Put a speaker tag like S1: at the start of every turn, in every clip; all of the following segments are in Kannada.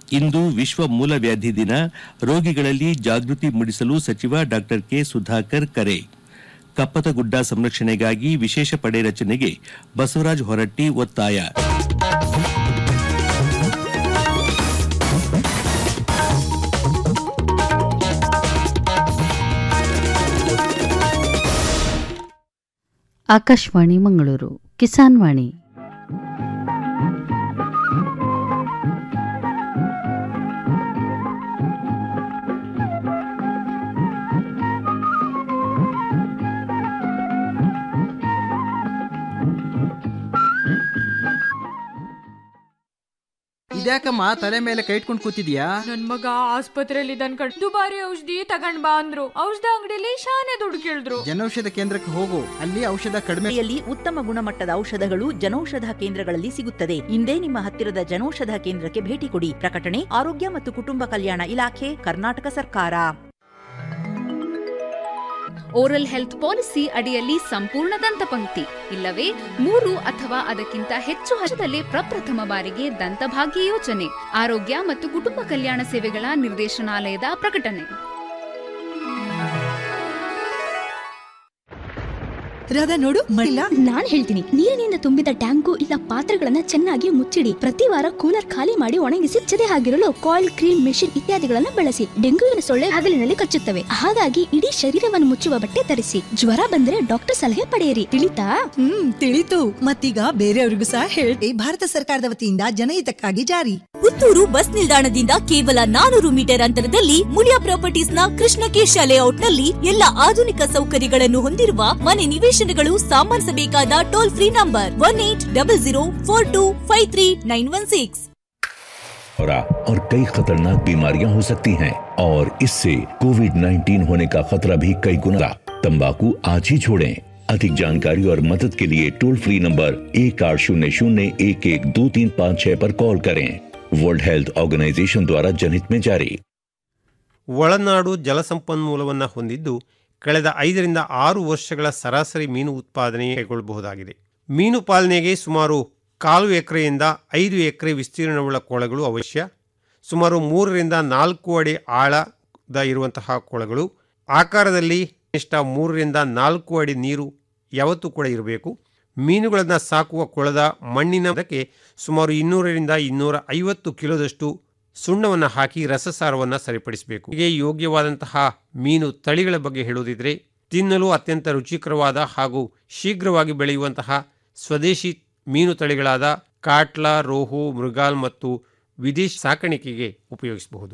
S1: ಇಂದು ವಿಶ್ವ ಮೂಲವ್ಯಾಧಿ ದಿನ ರೋಗಿಗಳಲ್ಲಿ ಜಾಗೃತಿ ಮೂಡಿಸಲು ಸಚಿವ ಡಾ ಕೆ ಸುಧಾಕರ್ ಕರೆ ಕಪ್ಪತಗುಡ್ಡ ಸಂರಕ್ಷಣೆಗಾಗಿ ವಿಶೇಷ ಪಡೆ ರಚನೆಗೆ ಬಸವರಾಜ ಹೊರಟ್ಟಿ ಒತ್ತಾಯ
S2: ಆಕಾಶವಾಣಿ ಮಂಗಳೂರು ಕಿಸಾನ್ ವಾಣಿ
S3: ಇದ್ಯಾಕಮ್ಮ ತಲೆ ಮೇಲೆ ಕೈ ಇಟ್ಕೊಂಡು ಕೂತಿದ್ಯಾ
S4: ನನ್ ಮಗ ಆಸ್ಪತ್ರೆಯಲ್ಲಿ ಇದ್ದಾನ್ ಕಣ್ ದುಬಾರಿ ಔಷಧಿ ತಗೊಂಡ್ ಬಾ ಅಂದ್ರು ಔಷಧ ಅಂಗಡಿಲಿ ಶಾನೆ ದುಡ್ಡು ಕೇಳಿದ್ರು
S3: ಜನೌಷಧ ಕೇಂದ್ರಕ್ಕೆ ಹೋಗು ಅಲ್ಲಿ ಔಷಧ ಕಡಿಮೆ
S5: ಯಲ್ಲಿ ಉತ್ತಮ ಗುಣಮಟ್ಟದ ಔಷಧಗಳು ಜನೌಷಧ ಕೇಂದ್ರಗಳಲ್ಲಿ ಸಿಗುತ್ತದೆ ಇಂದೇ ನಿಮ್ಮ ಹತ್ತಿರದ ಜನೌಷಧ ಕೇಂದ್ರಕ್ಕೆ ಭೇಟಿ ಕೊಡಿ ಪ್ರಕಟಣೆ ಆರೋಗ್ಯ ಮತ್ತು ಕುಟುಂಬ ಕಲ್ಯಾಣ ಇಲಾಖೆ ಕರ್ನಾಟಕ ಸರ್ಕಾರ
S6: ಓರಲ್ ಹೆಲ್ತ್ ಪಾಲಿಸಿ ಅಡಿಯಲ್ಲಿ ಸಂಪೂರ್ಣ ದಂತಪಂಕ್ತಿ ಇಲ್ಲವೇ ಮೂರು ಅಥವಾ ಅದಕ್ಕಿಂತ ಹೆಚ್ಚು ಹಂತದಲ್ಲಿ ಪ್ರಪ್ರಥಮ ಬಾರಿಗೆ ದಂತಭಾಗ್ಯ ಯೋಜನೆ ಆರೋಗ್ಯ ಮತ್ತು ಕುಟುಂಬ ಕಲ್ಯಾಣ ಸೇವೆಗಳ ನಿರ್ದೇಶನಾಲಯದ ಪ್ರಕಟಣೆ
S7: ರಾಧಾ ನೋಡು ಮಳಿಲ್ಲ
S8: ನಾನ್ ಹೇಳ್ತೀನಿ ನೀರಿನಿಂದ ತುಂಬಿದ ಟ್ಯಾಂಕು ಇಲ್ಲ ಪಾತ್ರೆಗಳನ್ನ ಚೆನ್ನಾಗಿ ಮುಚ್ಚಿಡಿ ಪ್ರತಿ ವಾರ ಕೂಲರ್ ಖಾಲಿ ಮಾಡಿ ಒಣಗಿಸಿ ಚದೆ ಆಗಿರಲು ಕಾಯಿಲ್ ಕ್ರೀಮ್ ಮೆಷಿನ್ ಇತ್ಯಾದಿಗಳನ್ನ ಬಳಸಿ ಡೆಂಗ್ಯೂವಿನ ಸೊಳ್ಳೆ ಹಗಲಿನಲ್ಲಿ ಕಚ್ಚುತ್ತವೆ ಹಾಗಾಗಿ ಇಡೀ ಶರೀರವನ್ನು ಮುಚ್ಚುವ ಬಟ್ಟೆ ಧರಿಸಿ ಜ್ವರ ಬಂದ್ರೆ ಡಾಕ್ಟರ್ ಸಲಹೆ ಪಡೆಯಿರಿ ತಿಳಿತಾ
S7: ಹ್ಮ್ ತಿಳಿತು ಮತ್ತೀಗ ಬೇರೆಯವ್ರಿಗೂ ಸಹ ಹೇಳಿ ಭಾರತ ಸರ್ಕಾರದ ವತಿಯಿಂದ ಜನಹಿತಕ್ಕಾಗಿ ಜಾರಿ
S9: ಪುತ್ತೂರು ಬಸ್ ನಿಲ್ದಾಣದಿಂದ ಕೇವಲ ನಾನೂರು ಮೀಟರ್ ಅಂತರದಲ್ಲಿ ಮುಳಿಯಾ ಪ್ರಾಪರ್ಟೀಸ್ ನ ಕೃಷ್ಣಕೇಶ ಲೇಔಟ್ ನಲ್ಲಿ ಎಲ್ಲ ಆಧುನಿಕ ಸೌಕರ್ಯಗಳನ್ನು ಹೊಂದಿರುವ ಮನೆ ನಿವೇಶನಗಳು ಸಾಮಾನಿಸಬೇಕಾದ toll free number one eight double zero four two five three nine one six
S10: और कई खतरनाक बीमारियां हो सकती हैं और इससे कोविड 19 होने का खतरा भी कई गुना तंबाकू आज ही छोड़ें अधिक जानकारी और मदद के लिए टोल फ्री नंबर एक आठ शून्य शून्य एक एक दो तीन पाँच छह पर कॉल करें वर्ल्ड हेल्थ ऑर्गेनाइजेशन द्वारा जनहित में जारी
S11: ಒಳನಾಡು ಜಲಸಂಪನ್ಮೂಲವನ್ನು ಹೊಂದಿದ್ದು ಕಳೆದ ಐದರಿಂದ ಆರು ವರ್ಷಗಳ ಸರಾಸರಿ ಮೀನು ಉತ್ಪಾದನೆ ಕೈಗೊಳ್ಳಬಹುದಾಗಿದೆ ಮೀನು ಪಾಲನೆಗೆ ಸುಮಾರು ಕಾಲು ಎಕರೆಯಿಂದ ಐದು ಎಕರೆ ವಿಸ್ತೀರ್ಣವುಳ್ಳ ಕೊಳಗಳು ಅವಶ್ಯ ಸುಮಾರು ಮೂರರಿಂದ ನಾಲ್ಕು ಅಡಿ ಆಳದ ಇರುವಂತಹ ಕೊಳಗಳು ಆಕಾರದಲ್ಲಿ ಕನಿಷ್ಠ ಮೂರರಿಂದ ನಾಲ್ಕು ಅಡಿ ನೀರು ಯಾವತ್ತೂ ಕೂಡ ಇರಬೇಕು ಮೀನುಗಳನ್ನು ಸಾಕುವ ಕೊಳದ ಮಣ್ಣಿನದಕ್ಕೆ ಸುಮಾರು ಇನ್ನೂರರಿಂದ ಇನ್ನೂರ ಐವತ್ತು ಕಿಲೋದಷ್ಟು ಸುಣ್ಣವನ್ನು ಹಾಕಿ ರಸಸಾರವನ್ನು ಸರಿಪಡಿಸಬೇಕು ಹೀಗೆ ಯೋಗ್ಯವಾದಂತಹ ಮೀನು ತಳಿಗಳ ಬಗ್ಗೆ ಹೇಳುವುದಿದ್ರೆ ತಿನ್ನಲು ಅತ್ಯಂತ ರುಚಿಕರವಾದ ಹಾಗೂ ಶೀಘ್ರವಾಗಿ ಬೆಳೆಯುವಂತಹ ಸ್ವದೇಶಿ ಮೀನು ತಳಿಗಳಾದ ಕಾಟ್ಲಾ ರೋಹು ಮೃಗಾಲ್ ಮತ್ತು ವಿದೇಶಿ ಸಾಕಾಣಿಕೆಗೆ ಉಪಯೋಗಿಸಬಹುದು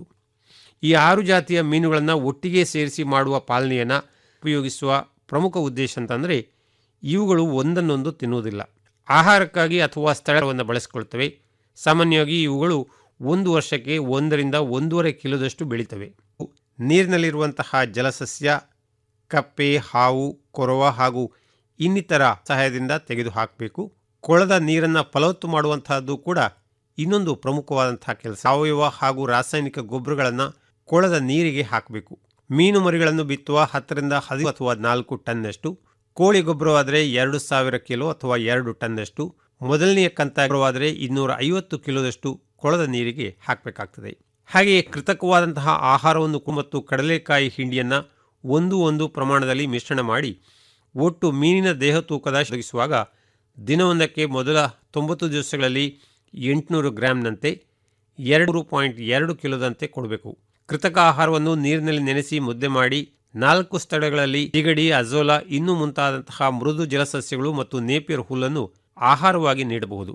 S11: ಈ ಆರು ಜಾತಿಯ ಮೀನುಗಳನ್ನು ಒಟ್ಟಿಗೆ ಸೇರಿಸಿ ಮಾಡುವ ಪಾಲನೆಯನ್ನು ಉಪಯೋಗಿಸುವ ಪ್ರಮುಖ ಉದ್ದೇಶ ಅಂತಂದರೆ ಇವುಗಳು ಒಂದನ್ನೊಂದು ತಿನ್ನುವುದಿಲ್ಲ ಆಹಾರಕ್ಕಾಗಿ ಅಥವಾ ಸ್ಥಳವನ್ನು ಬಳಸಿಕೊಳ್ತವೆ ಸಾಮಾನ್ಯವಾಗಿ ಇವುಗಳು ಒಂದು ವರ್ಷಕ್ಕೆ ಒಂದರಿಂದ ಒಂದೂವರೆ ಕಿಲೋದಷ್ಟು ಬೆಳೀತವೆ ನೀರಿನಲ್ಲಿರುವಂತಹ ಜಲಸಸ್ಯ ಕಪ್ಪೆ ಹಾವು ಕೊರವ ಹಾಗೂ ಇನ್ನಿತರ ಸಹಾಯದಿಂದ ತೆಗೆದುಹಾಕಬೇಕು ಕೊಳದ ನೀರನ್ನು ಫಲವತ್ತು ಮಾಡುವಂತಹದ್ದು ಕೂಡ ಇನ್ನೊಂದು ಪ್ರಮುಖವಾದಂತಹ ಕೆಲಸ ಸಾವಯವ ಹಾಗೂ ರಾಸಾಯನಿಕ ಗೊಬ್ಬರಗಳನ್ನು ಕೊಳದ ನೀರಿಗೆ ಹಾಕಬೇಕು ಮೀನು ಮರಿಗಳನ್ನು ಬಿತ್ತುವ ಹತ್ತರಿಂದ ಹದಿನೈದು ಅಥವಾ ನಾಲ್ಕು ಟನ್ನಷ್ಟು ಕೋಳಿ ಗೊಬ್ಬರವಾದರೆ ಎರಡು ಸಾವಿರ ಕಿಲೋ ಅಥವಾ ಎರಡು ಟನ್ನಷ್ಟು ಮೊದಲನೆಯ ಕಂತ ಗೊಬ್ಬರವಾದರೆ ಇನ್ನೂರ ಐವತ್ತು ಕಿಲೋದಷ್ಟು ಕೊಳದ ನೀರಿಗೆ ಹಾಕಬೇಕಾಗ್ತದೆ ಹಾಗೆಯೇ ಕೃತಕವಾದಂತಹ ಆಹಾರವನ್ನು ಮತ್ತು ಕಡಲೆಕಾಯಿ ಹಿಂಡಿಯನ್ನು ಒಂದು ಒಂದು ಪ್ರಮಾಣದಲ್ಲಿ ಮಿಶ್ರಣ ಮಾಡಿ ಒಟ್ಟು ಮೀನಿನ ದೇಹ ತೂಕದ ಒದಗಿಸುವಾಗ ದಿನವೊಂದಕ್ಕೆ ಮೊದಲ ತೊಂಬತ್ತು ದಿವಸಗಳಲ್ಲಿ ಎಂಟುನೂರು ಗ್ರಾಮ್ನಂತೆ ಎರಡು ಪಾಯಿಂಟ್ ಎರಡು ಕಿಲೋದಂತೆ ಕೊಡಬೇಕು ಕೃತಕ ಆಹಾರವನ್ನು ನೀರಿನಲ್ಲಿ ನೆನೆಸಿ ಮುದ್ದೆ ಮಾಡಿ ನಾಲ್ಕು ಸ್ಥಳಗಳಲ್ಲಿ ಸಿಗಡಿ ಅಜೋಲಾ ಇನ್ನೂ ಮುಂತಾದಂತಹ ಮೃದು ಜಲಸಸ್ಯಗಳು ಮತ್ತು ನೇಪಿಯರ್ ಹುಲ್ಲನ್ನು ಆಹಾರವಾಗಿ ನೀಡಬಹುದು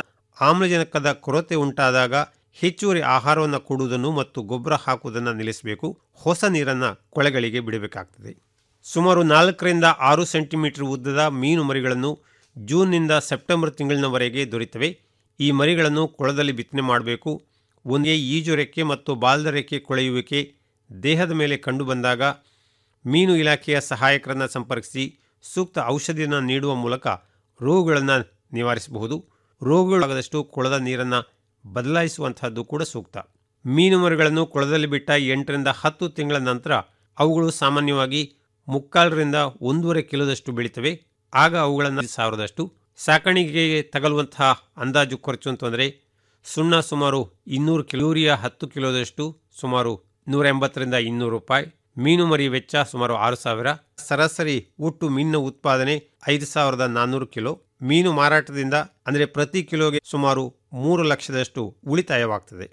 S11: ಆಮ್ಲಜನಕದ ಕೊರತೆ ಉಂಟಾದಾಗ ಹೆಚ್ಚುವರಿ ಆಹಾರವನ್ನು ಕೊಡುವುದನ್ನು ಮತ್ತು ಗೊಬ್ಬರ ಹಾಕುವುದನ್ನು ನಿಲ್ಲಿಸಬೇಕು ಹೊಸ ನೀರನ್ನು ಕೊಳೆಗಳಿಗೆ ಬಿಡಬೇಕಾಗ್ತದೆ ಸುಮಾರು ನಾಲ್ಕರಿಂದ ಆರು ಸೆಂಟಿಮೀಟರ್ ಉದ್ದದ ಮೀನು ಮರಿಗಳನ್ನು ಜೂನ್ನಿಂದ ಸೆಪ್ಟೆಂಬರ್ ತಿಂಗಳಿನವರೆಗೆ ದೊರೆತವೆ ಈ ಮರಿಗಳನ್ನು ಕೊಳದಲ್ಲಿ ಬಿತ್ತನೆ ಮಾಡಬೇಕು ಒಂದೇ ಈಜು ರೆಕ್ಕೆ ಮತ್ತು ಬಾಲ್ದ ರೆಕ್ಕೆ ಕೊಳೆಯುವಿಕೆ ದೇಹದ ಮೇಲೆ ಕಂಡುಬಂದಾಗ ಮೀನು ಇಲಾಖೆಯ ಸಹಾಯಕರನ್ನು ಸಂಪರ್ಕಿಸಿ ಸೂಕ್ತ ಔಷಧಿಯನ್ನು ನೀಡುವ ಮೂಲಕ ರೋಗಗಳನ್ನು ನಿವಾರಿಸಬಹುದು ರೋಗಗಳಾಗದಷ್ಟು ಕೊಳದ ನೀರನ್ನು ಬದಲಾಯಿಸುವಂತಹದ್ದು ಕೂಡ ಸೂಕ್ತ ಮೀನು ಮರಿಗಳನ್ನು ಕೊಳದಲ್ಲಿ ಬಿಟ್ಟ ಎಂಟರಿಂದ ಹತ್ತು ತಿಂಗಳ ನಂತರ ಅವುಗಳು ಸಾಮಾನ್ಯವಾಗಿ ಮುಕ್ಕಾಲರಿಂದ ಒಂದೂವರೆ ಕಿಲೋದಷ್ಟು ಬೆಳೀತವೆ ಆಗ ಅವುಗಳನ್ನು ಸಾವಿರದಷ್ಟು ಸಾಕಾಣಿಕೆಗೆ ತಗಲುವಂತಹ ಅಂದಾಜು ಖರ್ಚು ಅಂತಂದರೆ ಸುಣ್ಣ ಸುಮಾರು ಇನ್ನೂರು ಕಿಲೋ ಯೂರಿಯಾ ಹತ್ತು ಕಿಲೋದಷ್ಟು ಸುಮಾರು ನೂರ ಎಂಬತ್ತರಿಂದ ಇನ್ನೂರು ರೂಪಾಯಿ ಮೀನು ಮರಿ ವೆಚ್ಚ ಸುಮಾರು ಆರು ಸಾವಿರ ಸರಾಸರಿ ಒಟ್ಟು ಮೀನಿನ ಉತ್ಪಾದನೆ ಐದು ಸಾವಿರದ ನಾನ್ನೂರು ಕಿಲೋ ಮೀನು ಮಾರಾಟದಿಂದ ಅಂದರೆ ಪ್ರತಿ ಕಿಲೋಗೆ ಸುಮಾರು ಮೂರು ಲಕ್ಷದಷ್ಟು ಉಳಿತಾಯವಾಗ್ತದೆ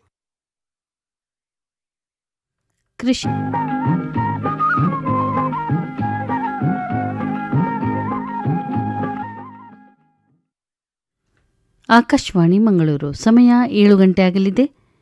S2: ಕೃಷಿ ಆಕಾಶವಾಣಿ ಮಂಗಳೂರು ಸಮಯ ಏಳು ಗಂಟೆ ಆಗಲಿದೆ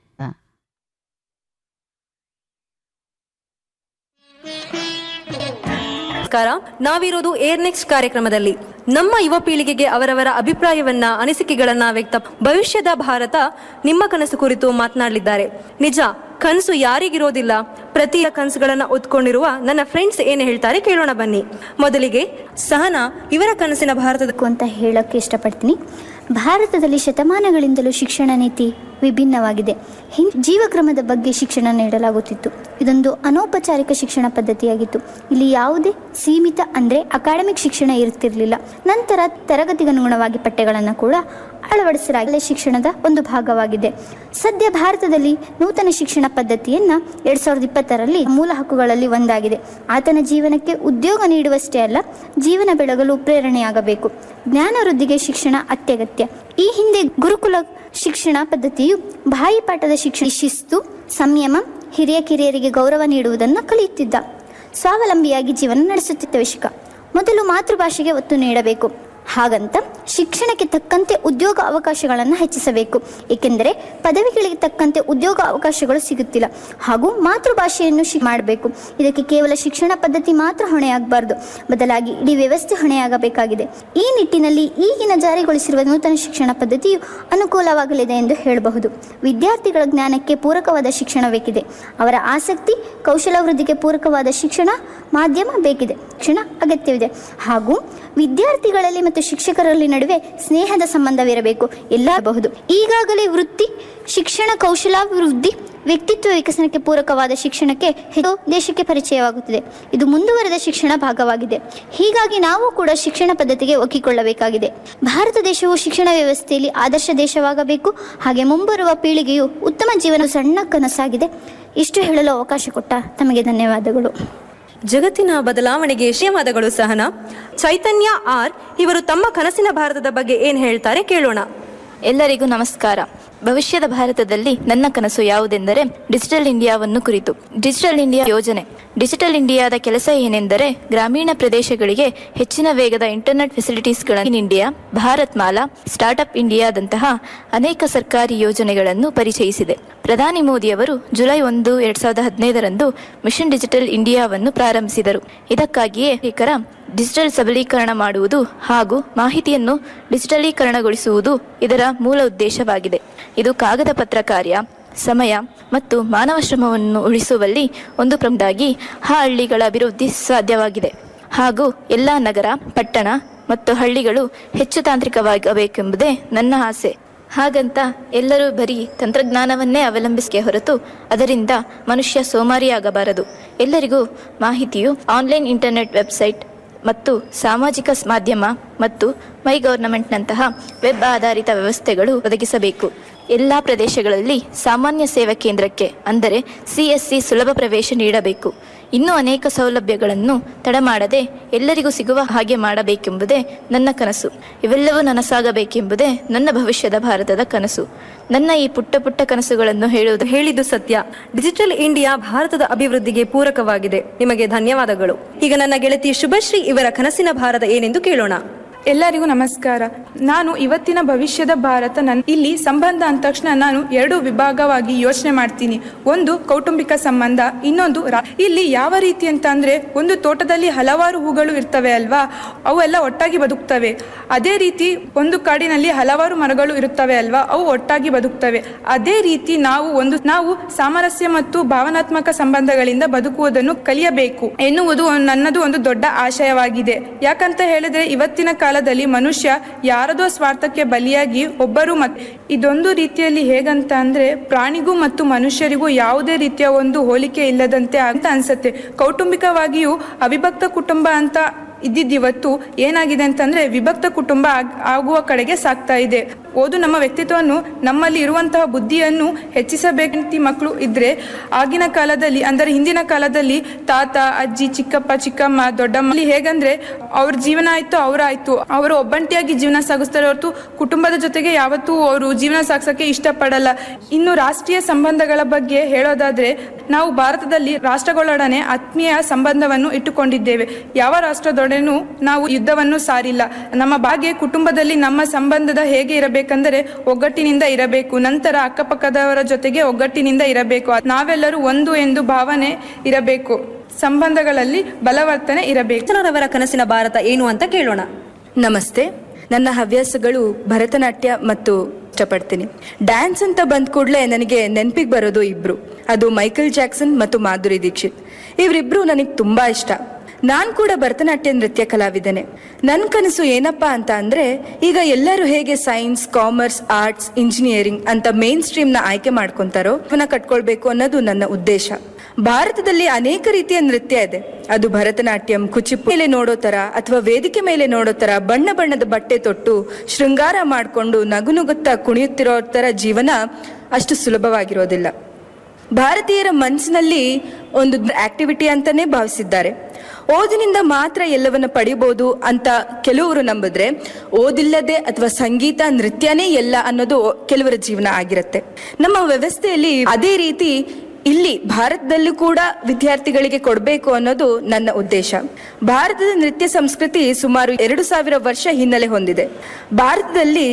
S12: ನಮಸ್ಕಾರ ನಾವಿರೋದು ಏರ್ ನೆಕ್ಸ್ಟ್ ಕಾರ್ಯಕ್ರಮದಲ್ಲಿ ನಮ್ಮ ಯುವ ಪೀಳಿಗೆಗೆ ಅವರವರ ಅಭಿಪ್ರಾಯವನ್ನ ಅನಿಸಿಕೆಗಳನ್ನ ವ್ಯಕ್ತ ಭವಿಷ್ಯದ ಭಾರತ ನಿಮ್ಮ ಕನಸು ಕುರಿತು ಮಾತನಾಡಲಿದ್ದಾರೆ ನಿಜ ಕನಸು ಯಾರಿಗಿರೋದಿಲ್ಲ ಪ್ರತಿ ಕನಸುಗಳನ್ನ ಹೊತ್ಕೊಂಡಿರುವ ನನ್ನ ಫ್ರೆಂಡ್ಸ್ ಏನು ಹೇಳ್ತಾರೆ ಕೇಳೋಣ ಬನ್ನಿ ಮೊದಲಿಗೆ ಸಹನಾ ಇವರ ಕನಸಿನ ಭಾರತದ
S8: ಅಂತ ಹೇಳಕ್ಕೆ ಇಷ್ಟಪಡ್ತೀನಿ ಭಾರತದಲ್ಲಿ ಶತಮಾನಗಳಿಂದಲೂ ಶಿಕ್ಷಣ ನೀತಿ ವಿಭಿನ್ನವಾಗಿದೆ ಹಿಂ ಜೀವಕ್ರಮದ ಬಗ್ಗೆ ಶಿಕ್ಷಣ ನೀಡಲಾಗುತ್ತಿತ್ತು ಇದೊಂದು ಅನೌಪಚಾರಿಕ ಶಿಕ್ಷಣ ಪದ್ಧತಿಯಾಗಿತ್ತು ಇಲ್ಲಿ ಯಾವುದೇ ಸೀಮಿತ ಅಂದರೆ ಅಕಾಡೆಮಿಕ್ ಶಿಕ್ಷಣ ಇರುತ್ತಿರಲಿಲ್ಲ ನಂತರ ತರಗತಿಗನುಗುಣವಾಗಿ ಪಠ್ಯಗಳನ್ನು ಕೂಡ ಅಳವಡಿಸಲಾಗಿದೆ ಶಿಕ್ಷಣದ ಒಂದು ಭಾಗವಾಗಿದೆ ಸದ್ಯ ಭಾರತದಲ್ಲಿ ನೂತನ ಶಿಕ್ಷಣ ಪದ್ಧತಿಯನ್ನು ಎರಡ್ ಸಾವಿರದ ಇಪ್ಪತ್ತರಲ್ಲಿ ಮೂಲ ಹಕ್ಕುಗಳಲ್ಲಿ ಒಂದಾಗಿದೆ ಆತನ ಜೀವನಕ್ಕೆ ಉದ್ಯೋಗ ನೀಡುವಷ್ಟೇ ಅಲ್ಲ ಜೀವನ ಬೆಳಗಲು ಪ್ರೇರಣೆಯಾಗಬೇಕು ಜ್ಞಾನ ವೃದ್ಧಿಗೆ ಶಿಕ್ಷಣ ಅತ್ಯಗತ್ಯ ಈ ಹಿಂದೆ ಗುರುಕುಲ ಶಿಕ್ಷಣ ಪದ್ಧತಿಯು ಬಾಯಿಪಾಠದ ಶಿಕ್ಷಣ ಶಿಸ್ತು ಸಂಯಮ ಹಿರಿಯ ಕಿರಿಯರಿಗೆ ಗೌರವ ನೀಡುವುದನ್ನು ಕಲಿಯುತ್ತಿದ್ದ ಸ್ವಾವಲಂಬಿಯಾಗಿ ಜೀವನ ನಡೆಸುತ್ತಿದ್ದ ವಿಷಕ ಮೊದಲು ಮಾತೃಭಾಷೆಗೆ ಒತ್ತು ನೀಡಬೇಕು ಹಾಗಂತ ಶಿಕ್ಷಣಕ್ಕೆ ತಕ್ಕಂತೆ ಉದ್ಯೋಗ ಅವಕಾಶಗಳನ್ನು ಹೆಚ್ಚಿಸಬೇಕು ಏಕೆಂದರೆ ಪದವಿಗಳಿಗೆ ತಕ್ಕಂತೆ ಉದ್ಯೋಗ ಅವಕಾಶಗಳು ಸಿಗುತ್ತಿಲ್ಲ ಹಾಗೂ ಮಾತೃಭಾಷೆಯನ್ನು ಶಿ ಮಾಡಬೇಕು ಇದಕ್ಕೆ ಕೇವಲ ಶಿಕ್ಷಣ ಪದ್ಧತಿ ಮಾತ್ರ ಹೊಣೆಯಾಗಬಾರದು ಬದಲಾಗಿ ಇಡೀ ವ್ಯವಸ್ಥೆ ಹೊಣೆಯಾಗಬೇಕಾಗಿದೆ ಈ ನಿಟ್ಟಿನಲ್ಲಿ ಈಗಿನ ಜಾರಿಗೊಳಿಸಿರುವ ನೂತನ ಶಿಕ್ಷಣ ಪದ್ಧತಿಯು ಅನುಕೂಲವಾಗಲಿದೆ ಎಂದು ಹೇಳಬಹುದು ವಿದ್ಯಾರ್ಥಿಗಳ ಜ್ಞಾನಕ್ಕೆ ಪೂರಕವಾದ ಶಿಕ್ಷಣ ಬೇಕಿದೆ ಅವರ ಆಸಕ್ತಿ ಕೌಶಲಾಭಿವೃದ್ಧಿಗೆ ಪೂರಕವಾದ ಶಿಕ್ಷಣ ಮಾಧ್ಯಮ ಬೇಕಿದೆ ಶಿಕ್ಷಣ ಅಗತ್ಯವಿದೆ ಹಾಗೂ ವಿದ್ಯಾರ್ಥಿಗಳಲ್ಲಿ ಮತ್ತು ಶಿಕ್ಷಕರಲ್ಲಿ ನಡುವೆ ಸ್ನೇಹದ ಸಂಬಂಧವಿರಬೇಕು ಎಲ್ಲ ಬಹುದು ಈಗಾಗಲೇ ವೃತ್ತಿ ಶಿಕ್ಷಣ ಕೌಶಲಾಭಿವೃದ್ಧಿ ವ್ಯಕ್ತಿತ್ವ ವಿಕಸನಕ್ಕೆ ಪೂರಕವಾದ ಶಿಕ್ಷಣಕ್ಕೆ ಹೆಚ್ಚು ದೇಶಕ್ಕೆ ಪರಿಚಯವಾಗುತ್ತಿದೆ ಇದು ಮುಂದುವರೆದ ಶಿಕ್ಷಣ ಭಾಗವಾಗಿದೆ ಹೀಗಾಗಿ ನಾವು ಕೂಡ ಶಿಕ್ಷಣ ಪದ್ಧತಿಗೆ ಒಗ್ಗಿಕೊಳ್ಳಬೇಕಾಗಿದೆ ಭಾರತ ದೇಶವು ಶಿಕ್ಷಣ ವ್ಯವಸ್ಥೆಯಲ್ಲಿ ಆದರ್ಶ ದೇಶವಾಗಬೇಕು ಹಾಗೆ ಮುಂಬರುವ ಪೀಳಿಗೆಯು ಉತ್ತಮ ಜೀವನ ಸಣ್ಣ ಕನಸಾಗಿದೆ ಇಷ್ಟು ಹೇಳಲು ಅವಕಾಶ ಕೊಟ್ಟ ತಮಗೆ ಧನ್ಯವಾದಗಳು
S12: ಜಗತ್ತಿನ ಬದಲಾವಣೆಗೆ ಶ್ರೀವಾದಗಳು ಸಹನ ಚೈತನ್ಯ ಆರ್ ಇವರು ತಮ್ಮ ಕನಸಿನ ಭಾರತದ ಬಗ್ಗೆ ಏನ್ ಹೇಳ್ತಾರೆ ಕೇಳೋಣ
S13: ಎಲ್ಲರಿಗೂ ನಮಸ್ಕಾರ ಭವಿಷ್ಯದ ಭಾರತದಲ್ಲಿ ನನ್ನ ಕನಸು ಯಾವುದೆಂದರೆ ಡಿಜಿಟಲ್ ಇಂಡಿಯಾವನ್ನು ಕುರಿತು ಡಿಜಿಟಲ್ ಇಂಡಿಯಾ ಯೋಜನೆ ಡಿಜಿಟಲ್ ಇಂಡಿಯಾದ ಕೆಲಸ ಏನೆಂದರೆ ಗ್ರಾಮೀಣ ಪ್ರದೇಶಗಳಿಗೆ ಹೆಚ್ಚಿನ ವೇಗದ ಇಂಟರ್ನೆಟ್ ಫೆಸಿಲಿಟೀಸ್ಗಳನ್ನು ಇಂಡಿಯಾ ಭಾರತ್ ಮಾಲಾ ಸ್ಟಾರ್ಟ್ಅಪ್ ಇಂಡಿಯಾದಂತಹ ಅನೇಕ ಸರ್ಕಾರಿ ಯೋಜನೆಗಳನ್ನು ಪರಿಚಯಿಸಿದೆ ಪ್ರಧಾನಿ ಮೋದಿಯವರು ಜುಲೈ ಒಂದು ಎರಡ್ ಸಾವಿರದ ಹದಿನೈದರಂದು ಮಿಷನ್ ಡಿಜಿಟಲ್ ಇಂಡಿಯಾವನ್ನು ಪ್ರಾರಂಭಿಸಿದರು ಇದಕ್ಕಾಗಿಯೇ ಏಕರ ಡಿಜಿಟಲ್ ಸಬಲೀಕರಣ ಮಾಡುವುದು ಹಾಗೂ ಮಾಹಿತಿಯನ್ನು ಡಿಜಿಟಲೀಕರಣಗೊಳಿಸುವುದು ಇದರ ಮೂಲ ಉದ್ದೇಶವಾಗಿದೆ ಇದು ಕಾಗದ ಪತ್ರ ಕಾರ್ಯ ಸಮಯ ಮತ್ತು ಮಾನವ ಶ್ರಮವನ್ನು ಉಳಿಸುವಲ್ಲಿ ಒಂದು ಪ್ರಮುಖವಾಗಿ ಆ ಹಳ್ಳಿಗಳ ಅಭಿವೃದ್ಧಿ ಸಾಧ್ಯವಾಗಿದೆ ಹಾಗೂ ಎಲ್ಲ ನಗರ ಪಟ್ಟಣ ಮತ್ತು ಹಳ್ಳಿಗಳು ಹೆಚ್ಚು ತಾಂತ್ರಿಕವಾಗಬೇಕೆಂಬುದೇ ನನ್ನ ಆಸೆ ಹಾಗಂತ ಎಲ್ಲರೂ ಬರೀ ತಂತ್ರಜ್ಞಾನವನ್ನೇ ಅವಲಂಬಿಸಿಕೆ ಹೊರತು ಅದರಿಂದ ಮನುಷ್ಯ ಸೋಮಾರಿಯಾಗಬಾರದು ಎಲ್ಲರಿಗೂ ಮಾಹಿತಿಯು ಆನ್ಲೈನ್ ಇಂಟರ್ನೆಟ್ ವೆಬ್ಸೈಟ್ ಮತ್ತು ಸಾಮಾಜಿಕ ಮಾಧ್ಯಮ ಮತ್ತು ಮೈ ಗವರ್ನಮೆಂಟ್ನಂತಹ ವೆಬ್ ಆಧಾರಿತ ವ್ಯವಸ್ಥೆಗಳು ಒದಗಿಸಬೇಕು ಎಲ್ಲ ಪ್ರದೇಶಗಳಲ್ಲಿ ಸಾಮಾನ್ಯ ಸೇವಾ ಕೇಂದ್ರಕ್ಕೆ ಅಂದರೆ ಸಿಎಸ್ಸಿ ಸುಲಭ ಪ್ರವೇಶ ನೀಡಬೇಕು ಇನ್ನೂ ಅನೇಕ ಸೌಲಭ್ಯಗಳನ್ನು ತಡಮಾಡದೆ ಎಲ್ಲರಿಗೂ ಸಿಗುವ ಹಾಗೆ ಮಾಡಬೇಕೆಂಬುದೇ ನನ್ನ ಕನಸು ಇವೆಲ್ಲವೂ ನನಸಾಗಬೇಕೆಂಬುದೇ ನನ್ನ ಭವಿಷ್ಯದ ಭಾರತದ ಕನಸು ನನ್ನ ಈ ಪುಟ್ಟ ಪುಟ್ಟ ಕನಸುಗಳನ್ನು ಹೇಳುವುದು
S12: ಹೇಳಿದ್ದು ಸತ್ಯ ಡಿಜಿಟಲ್ ಇಂಡಿಯಾ ಭಾರತದ ಅಭಿವೃದ್ಧಿಗೆ ಪೂರಕವಾಗಿದೆ ನಿಮಗೆ ಧನ್ಯವಾದಗಳು ಈಗ ನನ್ನ ಗೆಳತಿ ಶುಭಶ್ರೀ ಇವರ ಕನಸಿನ ಭಾರತ ಏನೆಂದು ಕೇಳೋಣ
S14: ಎಲ್ಲರಿಗೂ ನಮಸ್ಕಾರ ನಾನು ಇವತ್ತಿನ ಭವಿಷ್ಯದ ಭಾರತ ನನ್ನ ಇಲ್ಲಿ ಸಂಬಂಧ ಅಂದ ತಕ್ಷಣ ನಾನು ಎರಡು ವಿಭಾಗವಾಗಿ ಯೋಚನೆ ಮಾಡ್ತೀನಿ ಒಂದು ಕೌಟುಂಬಿಕ ಸಂಬಂಧ ಇನ್ನೊಂದು ರಾ- ಇಲ್ಲಿ ಯಾವ ರೀತಿ ಅಂತ ಅಂದ್ರೆ ಒಂದು ತೋಟದಲ್ಲಿ ಹಲವಾರು ಹೂಗಳು ಇರ್ತವೆ ಅಲ್ವಾ ಅವೆಲ್ಲ ಒಟ್ಟಾಗಿ ಬದುಕ್ತವೆ ಅದೇ ರೀತಿ ಒಂದು ಕಾಡಿನಲ್ಲಿ ಹಲವಾರು ಮರಗಳು ಇರುತ್ತವೆ ಅಲ್ವಾ ಅವು ಒಟ್ಟಾಗಿ ಬದುಕ್ತವೆ ಅದೇ ರೀತಿ ನಾವು ಒಂದು ನಾವು ಸಾಮರಸ್ಯ ಮತ್ತು ಭಾವನಾತ್ಮಕ ಸಂಬಂಧಗಳಿಂದ ಬದುಕುವುದನ್ನು ಕಲಿಯಬೇಕು ಎನ್ನುವುದು ಒಂದು- ನನ್ನದು ಒಂದು ದೊಡ್ಡ ಆಶಯವಾಗಿದೆ ಯಾಕಂತ ಹೇಳಿದ್ರೆ ಇವತ್ತಿನ ಕಾಲದಲ್ಲಿ ಮನುಷ್ಯ ಯಾರದೋ ಸ್ವಾರ್ಥಕ್ಕೆ ಬಲಿಯಾಗಿ ಒಬ್ಬರು ಮತ್ ಇದೊಂದು ರೀತಿಯಲ್ಲಿ ಹೇಗಂತ ಅಂದ್ರೆ ಪ್ರಾಣಿಗೂ ಮತ್ತು ಮನುಷ್ಯರಿಗೂ ಯಾವುದೇ ರೀತಿಯ ಒಂದು ಹೋಲಿಕೆ ಇಲ್ಲದಂತೆ ಅಂತ ಅನ್ಸುತ್ತೆ ಕೌಟುಂಬಿಕವಾಗಿಯೂ ಅವಿಭಕ್ತ ಕುಟುಂಬ ಅಂತ ಇದ್ದಿದ್ದಿವತ್ತು ಏನಾಗಿದೆ ಅಂತಂದ್ರೆ ವಿಭಕ್ತ ಕುಟುಂಬ ಆಗ್- ಆಗುವ ಕಡೆಗೆ ಸಾಗ್ತಾ ಇದೆ ಓದು ನಮ್ಮ ವ್ಯಕ್ತಿತ್ವವನ್ನು ನಮ್ಮಲ್ಲಿ ಇರುವಂತಹ ಬುದ್ಧಿಯನ್ನು ಹೆಚ್ಚಿಸಬೇಕಂತ ಮಕ್ಕಳು ಇದ್ರೆ ಆಗಿನ ಕಾಲದಲ್ಲಿ ಅಂದರೆ ಹಿಂದಿನ ಕಾಲದಲ್ಲಿ ತಾತ ಅಜ್ಜಿ ಚಿಕ್ಕಪ್ಪ ಚಿಕ್ಕಮ್ಮ ದೊಡ್ಡಮ್ಮ ಅಲ್ಲಿ ಹೇಗಂದ್ರೆ ಅವ್ರ ಜೀವನ ಆಯ್ತು ಅವರಾಯ್ತು ಅವರು ಒಬ್ಬಂಟಿಯಾಗಿ ಜೀವನ ಸಾಗಿಸ್ತಾರೆ ಹೊರತು ಕುಟುಂಬದ ಜೊತೆಗೆ ಯಾವತ್ತೂ ಅವರು ಜೀವನ ಸಾಗಿಸಕ್ಕೆ ಇಷ್ಟಪಡಲ್ಲ ಇನ್ನು ರಾಷ್ಟ್ರೀಯ ಸಂಬಂಧಗಳ ಬಗ್ಗೆ ಹೇಳೋದಾದ್ರೆ ನಾವು ಭಾರತದಲ್ಲಿ ರಾಷ್ಟ್ರಗಳೊಡನೆ ಆತ್ಮೀಯ ಸಂಬಂಧವನ್ನು ಇಟ್ಟುಕೊಂಡಿದ್ದೇವೆ ಯಾವ ರಾಷ್ಟ್ರದೊಡನೆಯೂ ನಾವು ಯುದ್ಧವನ್ನು ಸಾರಿಲ್ಲ ನಮ್ಮ ಬಾಗೆ ಕುಟುಂಬದಲ್ಲಿ ನಮ್ಮ ಸಂಬಂಧದ ಹೇಗೆ ಇರಬೇಕಂದರೆ ಒಗ್ಗಟ್ಟಿನಿಂದ ಇರಬೇಕು ನಂತರ ಅಕ್ಕಪಕ್ಕದವರ ಜೊತೆಗೆ ಒಗ್ಗಟ್ಟಿನಿಂದ ಇರಬೇಕು ನಾವೆಲ್ಲರೂ ಒಂದು ಎಂದು ಭಾವನೆ ಇರಬೇಕು ಸಂಬಂಧಗಳಲ್ಲಿ ಬಲವರ್ತನೆ ಇರಬೇಕು
S12: ಅವರ ಕನಸಿನ ಭಾರತ ಏನು ಅಂತ ಕೇಳೋಣ
S15: ನಮಸ್ತೆ ನನ್ನ ಹವ್ಯಾಸಗಳು ಭರತನಾಟ್ಯ ಮತ್ತು ಇಷ್ಟಪಡ್ತೀನಿ ಡ್ಯಾನ್ಸ್ ಅಂತ ಬಂದ ಕೂಡಲೇ ನನಗೆ ನೆನಪಿಗೆ ಬರೋದು ಇಬ್ರು ಅದು ಮೈಕಲ್ ಜಾಕ್ಸನ್ ಮತ್ತು ಮಾಧುರಿ ದೀಕ್ಷಿತ್ ಇವರಿಬ್ರು ನನಗೆ ತುಂಬಾ ಇಷ್ಟ ನಾನು ಕೂಡ ಭರತನಾಟ್ಯ ನೃತ್ಯ ಕಲಾವಿದನೆ ನನ್ನ ಕನಸು ಏನಪ್ಪಾ ಅಂತ ಅಂದ್ರೆ ಈಗ ಎಲ್ಲರೂ ಹೇಗೆ ಸೈನ್ಸ್ ಕಾಮರ್ಸ್ ಆರ್ಟ್ಸ್ ಇಂಜಿನಿಯರಿಂಗ್ ಅಂತ ಮೇನ್ ಸ್ಟ್ರೀಮ್ ನ ಆಯ್ಕೆ ಮಾಡ್ಕೊಂತಾರೋ ಅವನ್ನ ಕಟ್ಕೊಳ್ಬೇಕು ಅನ್ನೋದು ನನ್ನ ಉದ್ದೇಶ ಭಾರತದಲ್ಲಿ ಅನೇಕ ರೀತಿಯ ನೃತ್ಯ ಇದೆ ಅದು ಭರತನಾಟ್ಯಂ ಕುಚಿಪು ಮೇಲೆ ನೋಡೋ ತರ ಅಥವಾ ವೇದಿಕೆ ಮೇಲೆ ನೋಡೋ ತರ ಬಣ್ಣ ಬಣ್ಣದ ಬಟ್ಟೆ ತೊಟ್ಟು ಶೃಂಗಾರ ಮಾಡಿಕೊಂಡು ನಗುನುಗುತ್ತಾ ಕುಣಿಯುತ್ತಿರೋ ತರ ಜೀವನ ಅಷ್ಟು ಸುಲಭವಾಗಿರೋದಿಲ್ಲ ಭಾರತೀಯರ ಮನಸ್ಸಿನಲ್ಲಿ ಒಂದು ಆಕ್ಟಿವಿಟಿ ಅಂತಾನೆ ಭಾವಿಸಿದ್ದಾರೆ ಓದಿನಿಂದ ಮಾತ್ರ ಎಲ್ಲವನ್ನ ಪಡಿಬಹುದು ಅಂತ ಕೆಲವರು ನಂಬಿದ್ರೆ ಓದಿಲ್ಲದೆ ಅಥವಾ ಸಂಗೀತ ನೃತ್ಯನೇ ಎಲ್ಲ ಅನ್ನೋದು ಕೆಲವರ ಜೀವನ ಆಗಿರುತ್ತೆ ನಮ್ಮ ವ್ಯವಸ್ಥೆಯಲ್ಲಿ ಅದೇ ರೀತಿ ಇಲ್ಲಿ ಭಾರತದಲ್ಲೂ ಕೂಡ ವಿದ್ಯಾರ್ಥಿಗಳಿಗೆ ಕೊಡಬೇಕು ಅನ್ನೋದು ನನ್ನ ಉದ್ದೇಶ ಭಾರತದ ನೃತ್ಯ ಸಂಸ್ಕೃತಿ ಸುಮಾರು ಎರಡು ಸಾವಿರ ವರ್ಷ ಹಿನ್ನೆಲೆ ಹೊಂದಿದೆ ಭಾರತದಲ್ಲಿ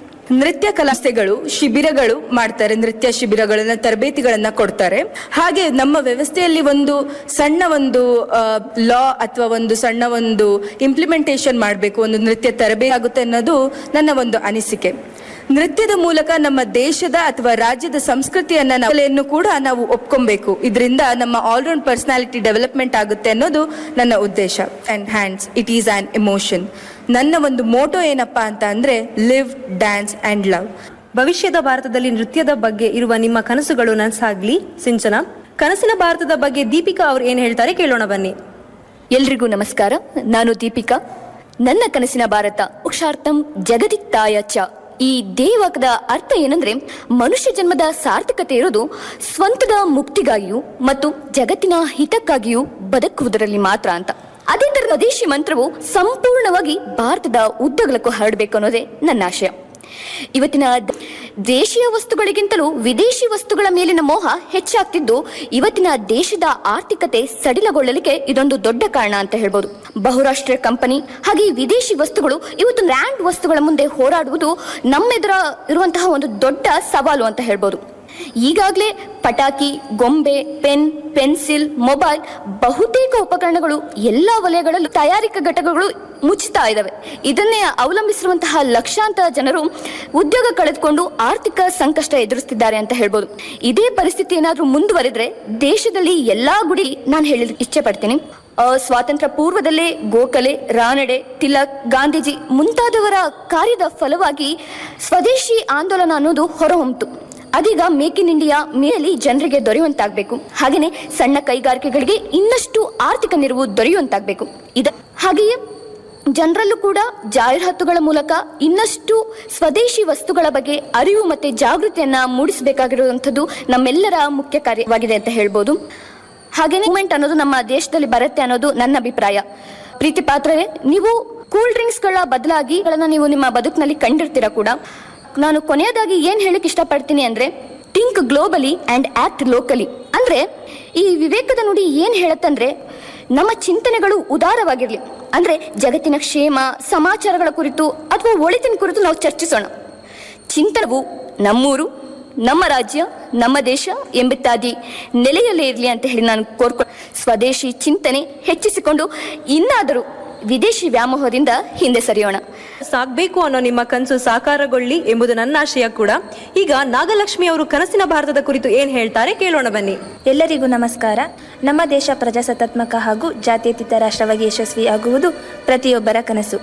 S15: ನೃತ್ಯ ಕಲಾಸೆಗಳು ಶಿಬಿರಗಳು ಮಾಡ್ತಾರೆ ನೃತ್ಯ ಶಿಬಿರಗಳನ್ನ ತರಬೇತಿಗಳನ್ನ ಕೊಡ್ತಾರೆ ಹಾಗೆ ನಮ್ಮ ವ್ಯವಸ್ಥೆಯಲ್ಲಿ ಒಂದು ಸಣ್ಣ ಒಂದು ಲಾ ಅಥವಾ ಒಂದು ಸಣ್ಣ ಒಂದು ಇಂಪ್ಲಿಮೆಂಟೇಷನ್ ಮಾಡಬೇಕು ಒಂದು ನೃತ್ಯ ತರಬೇತಿ ಆಗುತ್ತೆ ಅನ್ನೋದು ನನ್ನ ಒಂದು ಅನಿಸಿಕೆ ನೃತ್ಯದ ಮೂಲಕ ನಮ್ಮ ದೇಶದ ಅಥವಾ ರಾಜ್ಯದ ಸಂಸ್ಕೃತಿಯನ್ನ ನಾವು ಕೂಡ ನಾವು ಒಪ್ಕೊಬೇಕು ಇದರಿಂದ ನಮ್ಮ ಆಲ್ರೌಂಡ್ ಪರ್ಸನಾಲಿಟಿ ಡೆವಲಪ್ಮೆಂಟ್ ಆಗುತ್ತೆ ಅನ್ನೋದು ನನ್ನ ಉದ್ದೇಶ and hands it is an emotion ನನ್ನ ಒಂದು ಮೋಟೋ ಏನಪ್ಪಾ ಅಂತ ಅಂದ್ರೆ ಲಿವ್ ಡ್ಯಾನ್ಸ್ ಅಂಡ್ ಲವ್
S12: ಭವಿಷ್ಯದ ಭಾರತದಲ್ಲಿ ನೃತ್ಯದ ಬಗ್ಗೆ ಇರುವ ನಿಮ್ಮ ಕನಸುಗಳು ನನಸಾಗ್ಲಿ ಸಿಂಚನ ಕನಸಿನ ಭಾರತದ ಬಗ್ಗೆ ದೀಪಿಕಾ ಅವ್ರು ಏನ್ ಹೇಳ್ತಾರೆ ಕೇಳೋಣ ಬನ್ನಿ
S16: ಎಲ್ರಿಗೂ ನಮಸ್ಕಾರ ನಾನು ದೀಪಿಕಾ ನನ್ನ ಕನಸಿನ ಭಾರತ ಮೋಕ್ಷಾರ್ಥಂ ಜಗದಿತ್ತಾಯ ಚ ಈ ದೇವಕದ ಅರ್ಥ ಏನಂದ್ರೆ ಮನುಷ್ಯ ಜನ್ಮದ ಸಾರ್ಥಕತೆ ಇರೋದು ಸ್ವಂತದ ಮುಕ್ತಿಗಾಗಿಯೂ ಮತ್ತು ಜಗತ್ತಿನ ಹಿತಕ್ಕಾಗಿಯೂ ಬದುಕುವುದರಲ್ಲಿ ಮಾತ್ರ ಅಂತ ಅದೇ ತರ ಸ್ವದೇಶಿ ಮಂತ್ರವು ಸಂಪೂರ್ಣವಾಗಿ ಭಾರತದ ಉದ್ದಗಲಕ್ಕೂ ಹರಡಬೇಕು ಅನ್ನೋದೇ ನನ್ನ ಆಶಯ ಇವತ್ತಿನ ದೇಶೀಯ ವಸ್ತುಗಳಿಗಿಂತಲೂ ವಿದೇಶಿ ವಸ್ತುಗಳ ಮೇಲಿನ ಮೋಹ ಹೆಚ್ಚಾಗ್ತಿದ್ದು ಇವತ್ತಿನ ದೇಶದ ಆರ್ಥಿಕತೆ ಸಡಿಲಗೊಳ್ಳಲಿಕ್ಕೆ ಇದೊಂದು ದೊಡ್ಡ ಕಾರಣ ಅಂತ ಹೇಳ್ಬೋದು ಬಹುರಾಷ್ಟ್ರೀಯ ಕಂಪನಿ ಹಾಗೆ ವಿದೇಶಿ ವಸ್ತುಗಳು ಇವತ್ತು ಬ್ರ್ಯಾಂಡ್ ವಸ್ತುಗಳ ಮುಂದೆ ಹೋರಾಡುವುದು ನಮ್ಮೆದುರ ಇರುವಂತಹ ಒಂದು ದೊಡ್ಡ ಸವಾಲು ಅಂತ ಹೇಳ್ಬೋದು ಈಗಾಗಲೇ ಪಟಾಕಿ ಗೊಂಬೆ ಪೆನ್ ಪೆನ್ಸಿಲ್ ಮೊಬೈಲ್ ಬಹುತೇಕ ಉಪಕರಣಗಳು ಎಲ್ಲ ವಲಯಗಳಲ್ಲೂ ತಯಾರಿಕಾ ಘಟಕಗಳು ಮುಚ್ಚುತ್ತಾ ಇದ್ದಾವೆ ಇದನ್ನೇ ಅವಲಂಬಿಸಿರುವಂತಹ ಲಕ್ಷಾಂತರ ಜನರು ಉದ್ಯೋಗ ಕಳೆದುಕೊಂಡು ಆರ್ಥಿಕ ಸಂಕಷ್ಟ ಎದುರಿಸ್ತಿದ್ದಾರೆ ಅಂತ ಹೇಳ್ಬೋದು ಇದೇ ಪರಿಸ್ಥಿತಿ ಏನಾದರೂ ಮುಂದುವರೆದ್ರೆ ದೇಶದಲ್ಲಿ ಎಲ್ಲಾ ಗುಡಿ ನಾನು ಹೇಳಿ ಇಚ್ಛೆ ಪಡ್ತೀನಿ ಸ್ವಾತಂತ್ರ್ಯ ಪೂರ್ವದಲ್ಲೇ ಗೋಖಲೆ ರಾನಡೆ ತಿಲಕ್ ಗಾಂಧೀಜಿ ಮುಂತಾದವರ ಕಾರ್ಯದ ಫಲವಾಗಿ ಸ್ವದೇಶಿ ಆಂದೋಲನ ಅನ್ನೋದು ಹೊರಹೊಮ್ಮಿತು ಅದೀಗ ಮೇಕ್ ಇನ್ ಇಂಡಿಯಾ ಮೇಲೆ ಜನರಿಗೆ ದೊರೆಯುವಂತಾಗಬೇಕು ಹಾಗೆಯೇ ಸಣ್ಣ ಕೈಗಾರಿಕೆಗಳಿಗೆ ಇನ್ನಷ್ಟು ಆರ್ಥಿಕ ನೆರವು ದೊರೆಯುವಂತಾಗಬೇಕು ಇದ ಹಾಗೆಯೇ ಜನರಲ್ಲೂ ಕೂಡ ಜಾಹೀರಾತುಗಳ ಮೂಲಕ ಇನ್ನಷ್ಟು ಸ್ವದೇಶಿ ವಸ್ತುಗಳ ಬಗ್ಗೆ ಅರಿವು ಮತ್ತೆ ಜಾಗೃತಿಯನ್ನ ಮೂಡಿಸಬೇಕಾಗಿರುವಂಥದ್ದು ನಮ್ಮೆಲ್ಲರ ಮುಖ್ಯ ಕಾರ್ಯವಾಗಿದೆ ಅಂತ ಹೇಳ್ಬೋದು ಹಾಗೆಯೇ ಮೂಮೆಂಟ್ ಅನ್ನೋದು ನಮ್ಮ ದೇಶದಲ್ಲಿ ಬರುತ್ತೆ ಅನ್ನೋದು ನನ್ನ ಅಭಿಪ್ರಾಯ ಪ್ರೀತಿ ಪಾತ್ರರೇ ನೀವು ಕೂಲ್ ಡ್ರಿಂಕ್ಸ್ಗಳ ಬದಲಾಗಿ ನೀವು ನಿಮ್ಮ ಬದುಕಿನಲ್ಲಿ ಕಂಡಿರ್ತೀರಾ ಕೂಡ ನಾನು ಕೊನೆಯದಾಗಿ ಏನ್ ಹೇಳಕ್ ಇಷ್ಟಪಡ್ತೀನಿ ಅಂದ್ರೆ think globally and act locally ಅಂದ್ರೆ ಈ ವಿವೇಕದ ನುಡಿ ಏನ್ ಹೇಳತ್ತಂದ್ರೆ ನಮ್ಮ ಚಿಂತನೆಗಳು ಉದಾರವಾಗಿರ್ಲಿ ಅಂದ್ರೆ ಜಗತ್ತಿನ ಕ್ಷೇಮ ಸಮಾಚಾರಗಳ ಕುರಿತು ಅಥವಾ ಒಳಿತಿನ ಕುರಿತು ನಾವು ಚರ್ಚಿಸೋಣ ಚಿಂತನವು ನಮ್ಮೂರು ನಮ್ಮ ರಾಜ್ಯ ನಮ್ಮ ದೇಶ ಎಂಬಿತ್ತಾದಿ ನೆಲೆಯಲ್ಲೇ ಇರಲಿ ಅಂತ ಹೇಳಿ ನಾನು ಕೋರ್ಕೊ ಸ್ವದೇಶಿ ಚಿಂತನೆ ಹೆಚ್ಚಿಸಿಕೊಂಡು ಇನ್ನಾದರೂ ವಿದೇಶಿ ವ್ಯಾಮೋಹದಿಂದ ಹಿಂದೆ ಸರಿಯೋಣ
S12: ಸಾಗ್ಬೇಕು ಅನ್ನೋ ನಿಮ್ಮ ಕನಸು ಸಾಕಾರಗೊಳ್ಳಿ ಎಂಬುದು ನನ್ನ ಆಶಯ ಕೂಡ ಈಗ ನಾಗಲಕ್ಷ್ಮಿ ಅವರು ಕನಸಿನ ಭಾರತದ ಕುರಿತು ಏನ್ ಹೇಳ್ತಾರೆ ಕೇಳೋಣ ಬನ್ನಿ
S17: ಎಲ್ಲರಿಗೂ ನಮಸ್ಕಾರ ನಮ್ಮ ದೇಶ ಪ್ರಜಾಸತ್ತಾತ್ಮಕ ಹಾಗೂ ಜಾತ್ಯತೀತ ರಾಷ್ಟ್ರವಾಗಿ ಯಶಸ್ವಿಯಾಗುವುದು ಪ್ರತಿಯೊಬ್ಬರ ಕನಸು